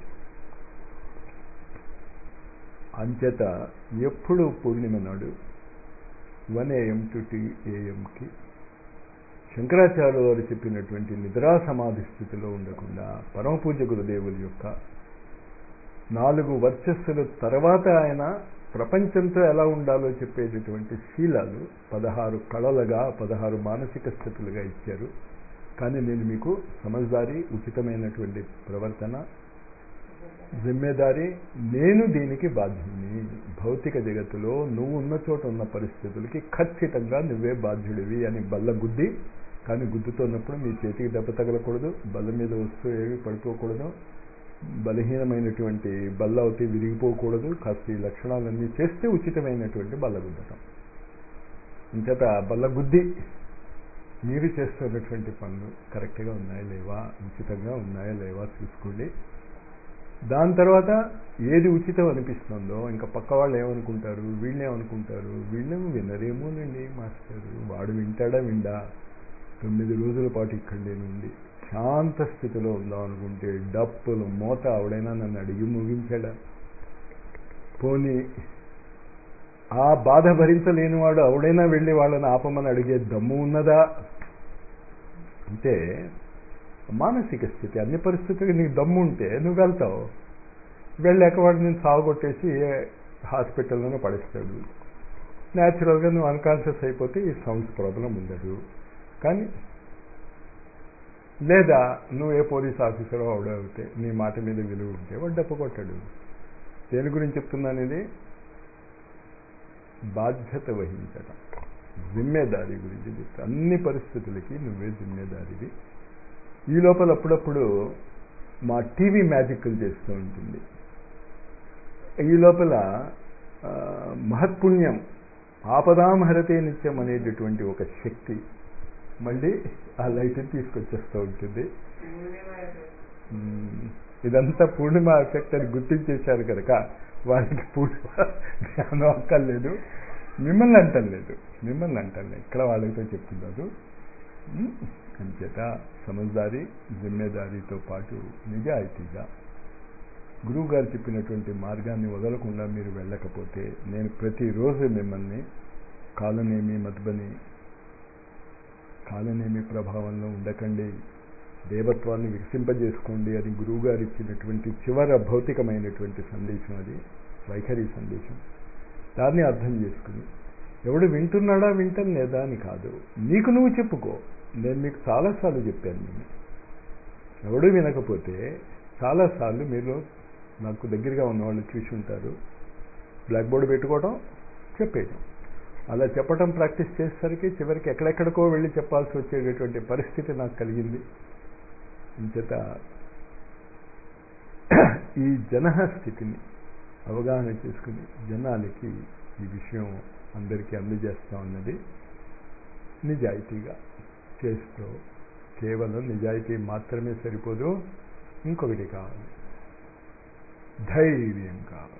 అంచేత ఎప్పుడు పూర్ణిమ నాడు వన్ ఏఎం టు టీ ఏఎంకి శంకరాచార్య వారు చెప్పినటువంటి నిద్రా సమాధి స్థితిలో ఉండకుండా పరమపూజ గురుదేవుల యొక్క నాలుగు వర్చస్సుల తర్వాత ఆయన ప్రపంచంతో ఎలా ఉండాలో చెప్పేటటువంటి శీలాలు పదహారు కళలుగా పదహారు మానసిక స్థితులుగా ఇచ్చారు కానీ నేను మీకు సమజ్దారి ఉచితమైనటువంటి ప్రవర్తన జిమ్మేదారి నేను దీనికి బాధ్యుని భౌతిక జగత్తులో నువ్వు ఉన్న చోట ఉన్న పరిస్థితులకి ఖచ్చితంగా నువ్వే బాధ్యుడివి అని బల్ల గుద్ది కానీ గుద్దుతున్నప్పుడు మీ చేతికి దెబ్బ తగలకూడదు బల్ల మీద వస్తూ ఏవి పడిపోకూడదు బలహీనమైనటువంటి బల్ల అవుతే విరిగిపోకూడదు కాస్త ఈ లక్షణాలన్నీ చేస్తే ఉచితమైనటువంటి బల్ల గుద్దటం ఇంచేత బల్ల గుద్ది మీరు చేస్తున్నటువంటి పనులు కరెక్ట్గా ఉన్నాయా లేవా ఉచితంగా ఉన్నాయా లేవా చూసుకోండి దాని తర్వాత ఏది ఉచితం అనిపిస్తుందో ఇంకా పక్క వాళ్ళు ఏమనుకుంటారు వీళ్ళేమనుకుంటారు వీళ్ళేమో వినరేమోనండి మాస్టర్ వాడు వింటాడా విండా తొమ్మిది రోజుల పాటు ఇక్కడ నుండి శాంత స్థితిలో ఉందాం అనుకుంటే డప్పులు మోత ఆవిడైనా నన్ను అడిగి ముగించాడా పోనీ ఆ బాధ భరించలేనివాడు ఆవిడైనా వెళ్ళి వాళ్ళని ఆపమని అడిగే దమ్ము ఉన్నదా అంటే మానసిక స్థితి అన్ని పరిస్థితులకి నీకు దమ్ము ఉంటే నువ్వు వెళ్తావు వెళ్ళాక వాడు నేను సాగుకొట్టేసి ఏ హాస్పిటల్లోనే పడేస్తాడు న్యాచురల్గా నువ్వు అన్కాన్షియస్ అయిపోతే ఈ సౌండ్స్ ప్రాబ్లం ఉండదు కానీ లేదా నువ్వు ఏ పోలీస్ ఆఫీసర్ అవుతే నీ మాట మీద విలువ ఉంటే వాడు డప్పు కొట్టాడు దేని గురించి చెప్తున్నాను ఇది బాధ్యత వహించడం జిమ్మేదారి గురించి చెప్తా అన్ని పరిస్థితులకి నువ్వే జిమ్మేదారివి ఈ లోపల అప్పుడప్పుడు మా టీవీ మ్యాజిక్లు చేస్తూ ఉంటుంది ఈ లోపల మహత్పుణ్యం ఆపదామహరతే నిత్యం అనేటటువంటి ఒక శక్తి మళ్ళీ ఆ లైట్ని తీసుకొచ్చేస్తూ ఉంటుంది ఇదంతా పూర్ణిమ ఎఫెక్ట్ అని గుర్తించేశారు కనుక వాళ్ళకి పూర్ణిమ జ్ఞానం అక్కర్లేదు మిమ్మల్ని అంటలేదు మిమ్మల్ని అంటలేదు ఇక్కడ వాళ్ళతో చెప్తున్నారు అంచేత సమజ్దారి జిమ్మేదారీతో పాటు నిజాయితీగా గురువు గారు చెప్పినటువంటి మార్గాన్ని వదలకుండా మీరు వెళ్ళకపోతే నేను ప్రతిరోజు మిమ్మల్ని కాలనేమి మధుబని కాలనేమి ప్రభావంలో ఉండకండి దేవత్వాన్ని వికసింపజేసుకోండి అది గురువు గారు ఇచ్చినటువంటి చివర భౌతికమైనటువంటి సందేశం అది వైఖరి సందేశం దాన్ని అర్థం చేసుకుని ఎవడు వింటున్నాడా వింటం లేదా అని కాదు నీకు నువ్వు చెప్పుకో నేను మీకు చాలాసార్లు చెప్పాను నేను ఎవడు వినకపోతే చాలాసార్లు మీరు నాకు దగ్గరగా ఉన్న వాళ్ళు చూసి ఉంటారు బ్లాక్ బోర్డు పెట్టుకోవడం చెప్పేయడం అలా చెప్పడం ప్రాక్టీస్ చేసేసరికి చివరికి ఎక్కడెక్కడికో వెళ్ళి చెప్పాల్సి వచ్చేటటువంటి పరిస్థితి నాకు కలిగింది ఇంచేత ఈ జనహ స్థితిని అవగాహన చేసుకుని జనాలకి ఈ విషయం అందరికీ అందజేస్తా ఉన్నది నిజాయితీగా చేస్తూ కేవలం నిజాయితీ మాత్రమే సరిపోదు ఇంకొకటి కావాలి ధైర్యం కావాలి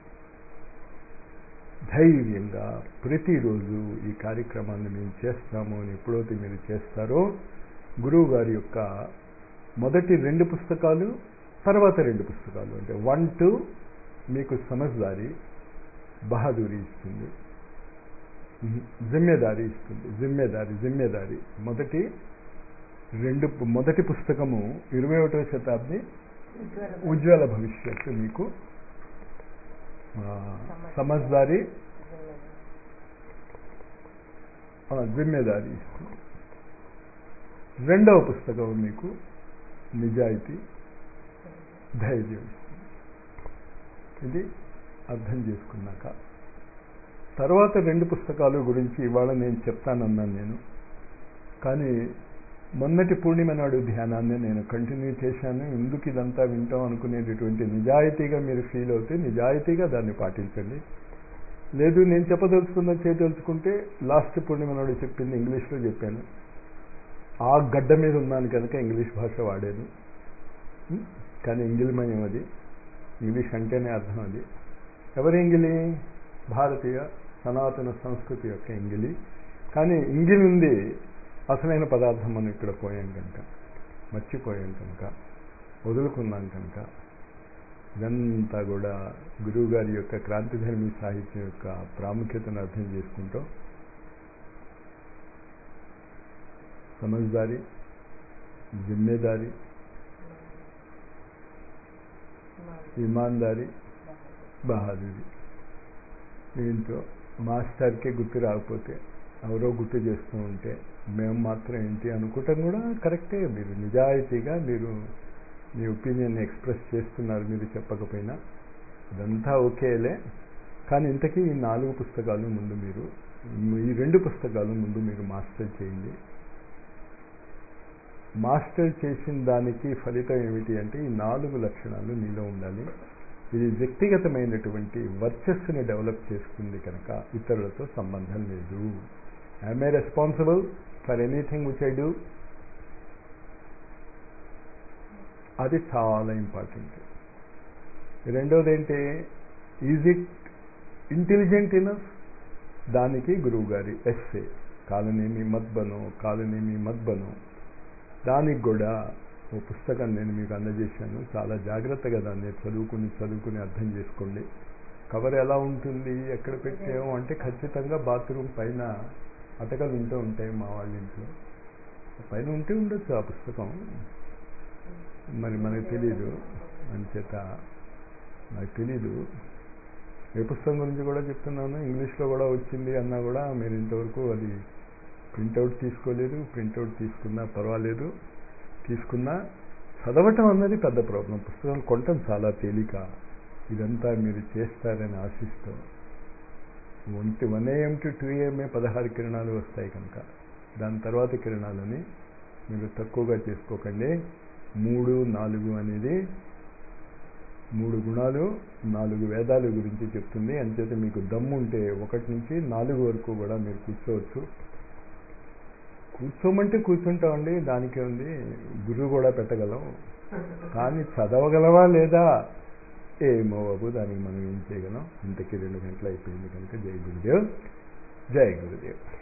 ధైర్యంగా ప్రతిరోజు ఈ కార్యక్రమాన్ని మేము చేస్తాము అని ఎప్పుడైతే మీరు చేస్తారో గురువు గారి యొక్క మొదటి రెండు పుస్తకాలు తర్వాత రెండు పుస్తకాలు అంటే వన్ టూ మీకు సమజ్దారి బహదూరి ఇస్తుంది జిమ్మేదారి ఇస్తుంది జిమ్మేదారి జిమ్మేదారి మొదటి రెండు మొదటి పుస్తకము ఇరవై ఒకటవ శతాబ్ది ఉజ్వల భవిష్యత్తు మీకు సమజ్దారి జిమ్మేదారి ఇస్తుంది రెండవ పుస్తకం మీకు నిజాయితీ ధైర్యం ఇస్తుంది ఇది అర్థం చేసుకున్నాక తర్వాత రెండు పుస్తకాలు గురించి ఇవాళ నేను చెప్తానన్నాను నేను కానీ మొన్నటి పూర్ణిమ నాడు ధ్యానాన్ని నేను కంటిన్యూ చేశాను ఎందుకు ఇదంతా వింటాం అనుకునేటటువంటి నిజాయితీగా మీరు ఫీల్ అవుతే నిజాయితీగా దాన్ని పాటించండి లేదు నేను చెప్పదలుచుకున్న చేయదలుచుకుంటే లాస్ట్ పూర్ణిమ నాడు చెప్పింది ఇంగ్లీష్లో చెప్పాను ఆ గడ్డ మీద ఉన్నాను కనుక ఇంగ్లీష్ భాష వాడాను కానీ ఇంగిలిమయం అది ఇంగ్లీష్ అంటేనే అర్థం అది ఎవరి ఇంగిలి భారతీయ సనాతన సంస్కృతి యొక్క ఇంగిలి కానీ ఇంగిలి ఉంది అసలైన పదార్థం మనం ఇక్కడ పోయాం కనుక మర్చిపోయాం కనుక వదులుకున్నాం కనుక ఇదంతా కూడా గురువుగారి యొక్క క్రాంతిధర్మి సాహిత్యం యొక్క ప్రాముఖ్యతను అర్థం చేసుకుంటూ సమజ్దారి జిమ్మేదారి ఇమాందారి బహాదూరి దీంతో మాస్టర్కే గుర్తు రాకపోతే ఎవరో గుర్తు చేస్తూ ఉంటే మేము మాత్రం ఏంటి అనుకోవటం కూడా కరెక్టే మీరు నిజాయితీగా మీరు మీ ఒపీనియన్ ఎక్స్ప్రెస్ చేస్తున్నారు మీరు చెప్పకపోయినా ఇదంతా ఓకేలే కానీ ఇంతకీ ఈ నాలుగు పుస్తకాలు ముందు మీరు ఈ రెండు పుస్తకాలు ముందు మీరు మాస్టర్ చేయండి మాస్టర్ చేసిన దానికి ఫలితం ఏమిటి అంటే ఈ నాలుగు లక్షణాలు మీలో ఉండాలి ఇది వ్యక్తిగతమైనటువంటి వర్చస్సుని డెవలప్ చేసుకుంది కనుక ఇతరులతో సంబంధం లేదు I'm a responsible for anything which I do అది చాలా ఇంపార్టెంట్ రెండోది ఏంటి ఈజ్ ఇట్ ఇంటెలిజెంట్ ఇనఫ్ దానికి గురువు గారి ఎస్సే కాలనేమి మద్బను కాలనేమి మద్బను దానికి కూడా ఓ పుస్తకం నేను మీకు అందజేశాను చాలా జాగ్రత్తగా దాన్ని చదువుకుని చదువుకుని అర్థం చేసుకోండి కవర్ ఎలా ఉంటుంది ఎక్కడ పెట్టాము అంటే ఖచ్చితంగా బాత్రూమ్ పైన అటకలు ఉంటూ ఉంటాయి మా వాళ్ళ ఇంట్లో పైన ఉంటే ఉండొచ్చు ఆ పుస్తకం మరి మనకు తెలీదు అంచేత నాకు తెలీదు ఏ పుస్తకం గురించి కూడా చెప్తున్నాను ఇంగ్లీష్లో కూడా వచ్చింది అన్నా కూడా మీరు ఇంతవరకు అది ప్రింటౌట్ తీసుకోలేదు ప్రింటౌట్ తీసుకున్నా పర్వాలేదు తీసుకున్నా చదవటం అన్నది పెద్ద ప్రాబ్లం పుస్తకం కొనటం చాలా తేలిక ఇదంతా మీరు చేస్తారని ఆశిస్తూ ఒంటి వన్ ఏఎం టు టూ ఏఎంఏ పదహారు కిరణాలు వస్తాయి కనుక దాని తర్వాత కిరణాలని మీరు తక్కువగా చేసుకోకండి మూడు నాలుగు అనేది మూడు గుణాలు నాలుగు వేదాల గురించి చెప్తుంది అంచేత మీకు దమ్ము ఉంటే ఒకటి నుంచి నాలుగు వరకు కూడా మీరు కూర్చోవచ్చు కూర్చోమంటే కూర్చుంటామండి దానికే ఉంది గురువు కూడా పెట్టగలం కానీ చదవగలవా లేదా ఏమో బాబు దానికి మనం ఏం చేయగలం ఇంతకీ రెండు గంటలు అయిపోయింది కనుక జై గురుదేవ్ జై గురుదేవ్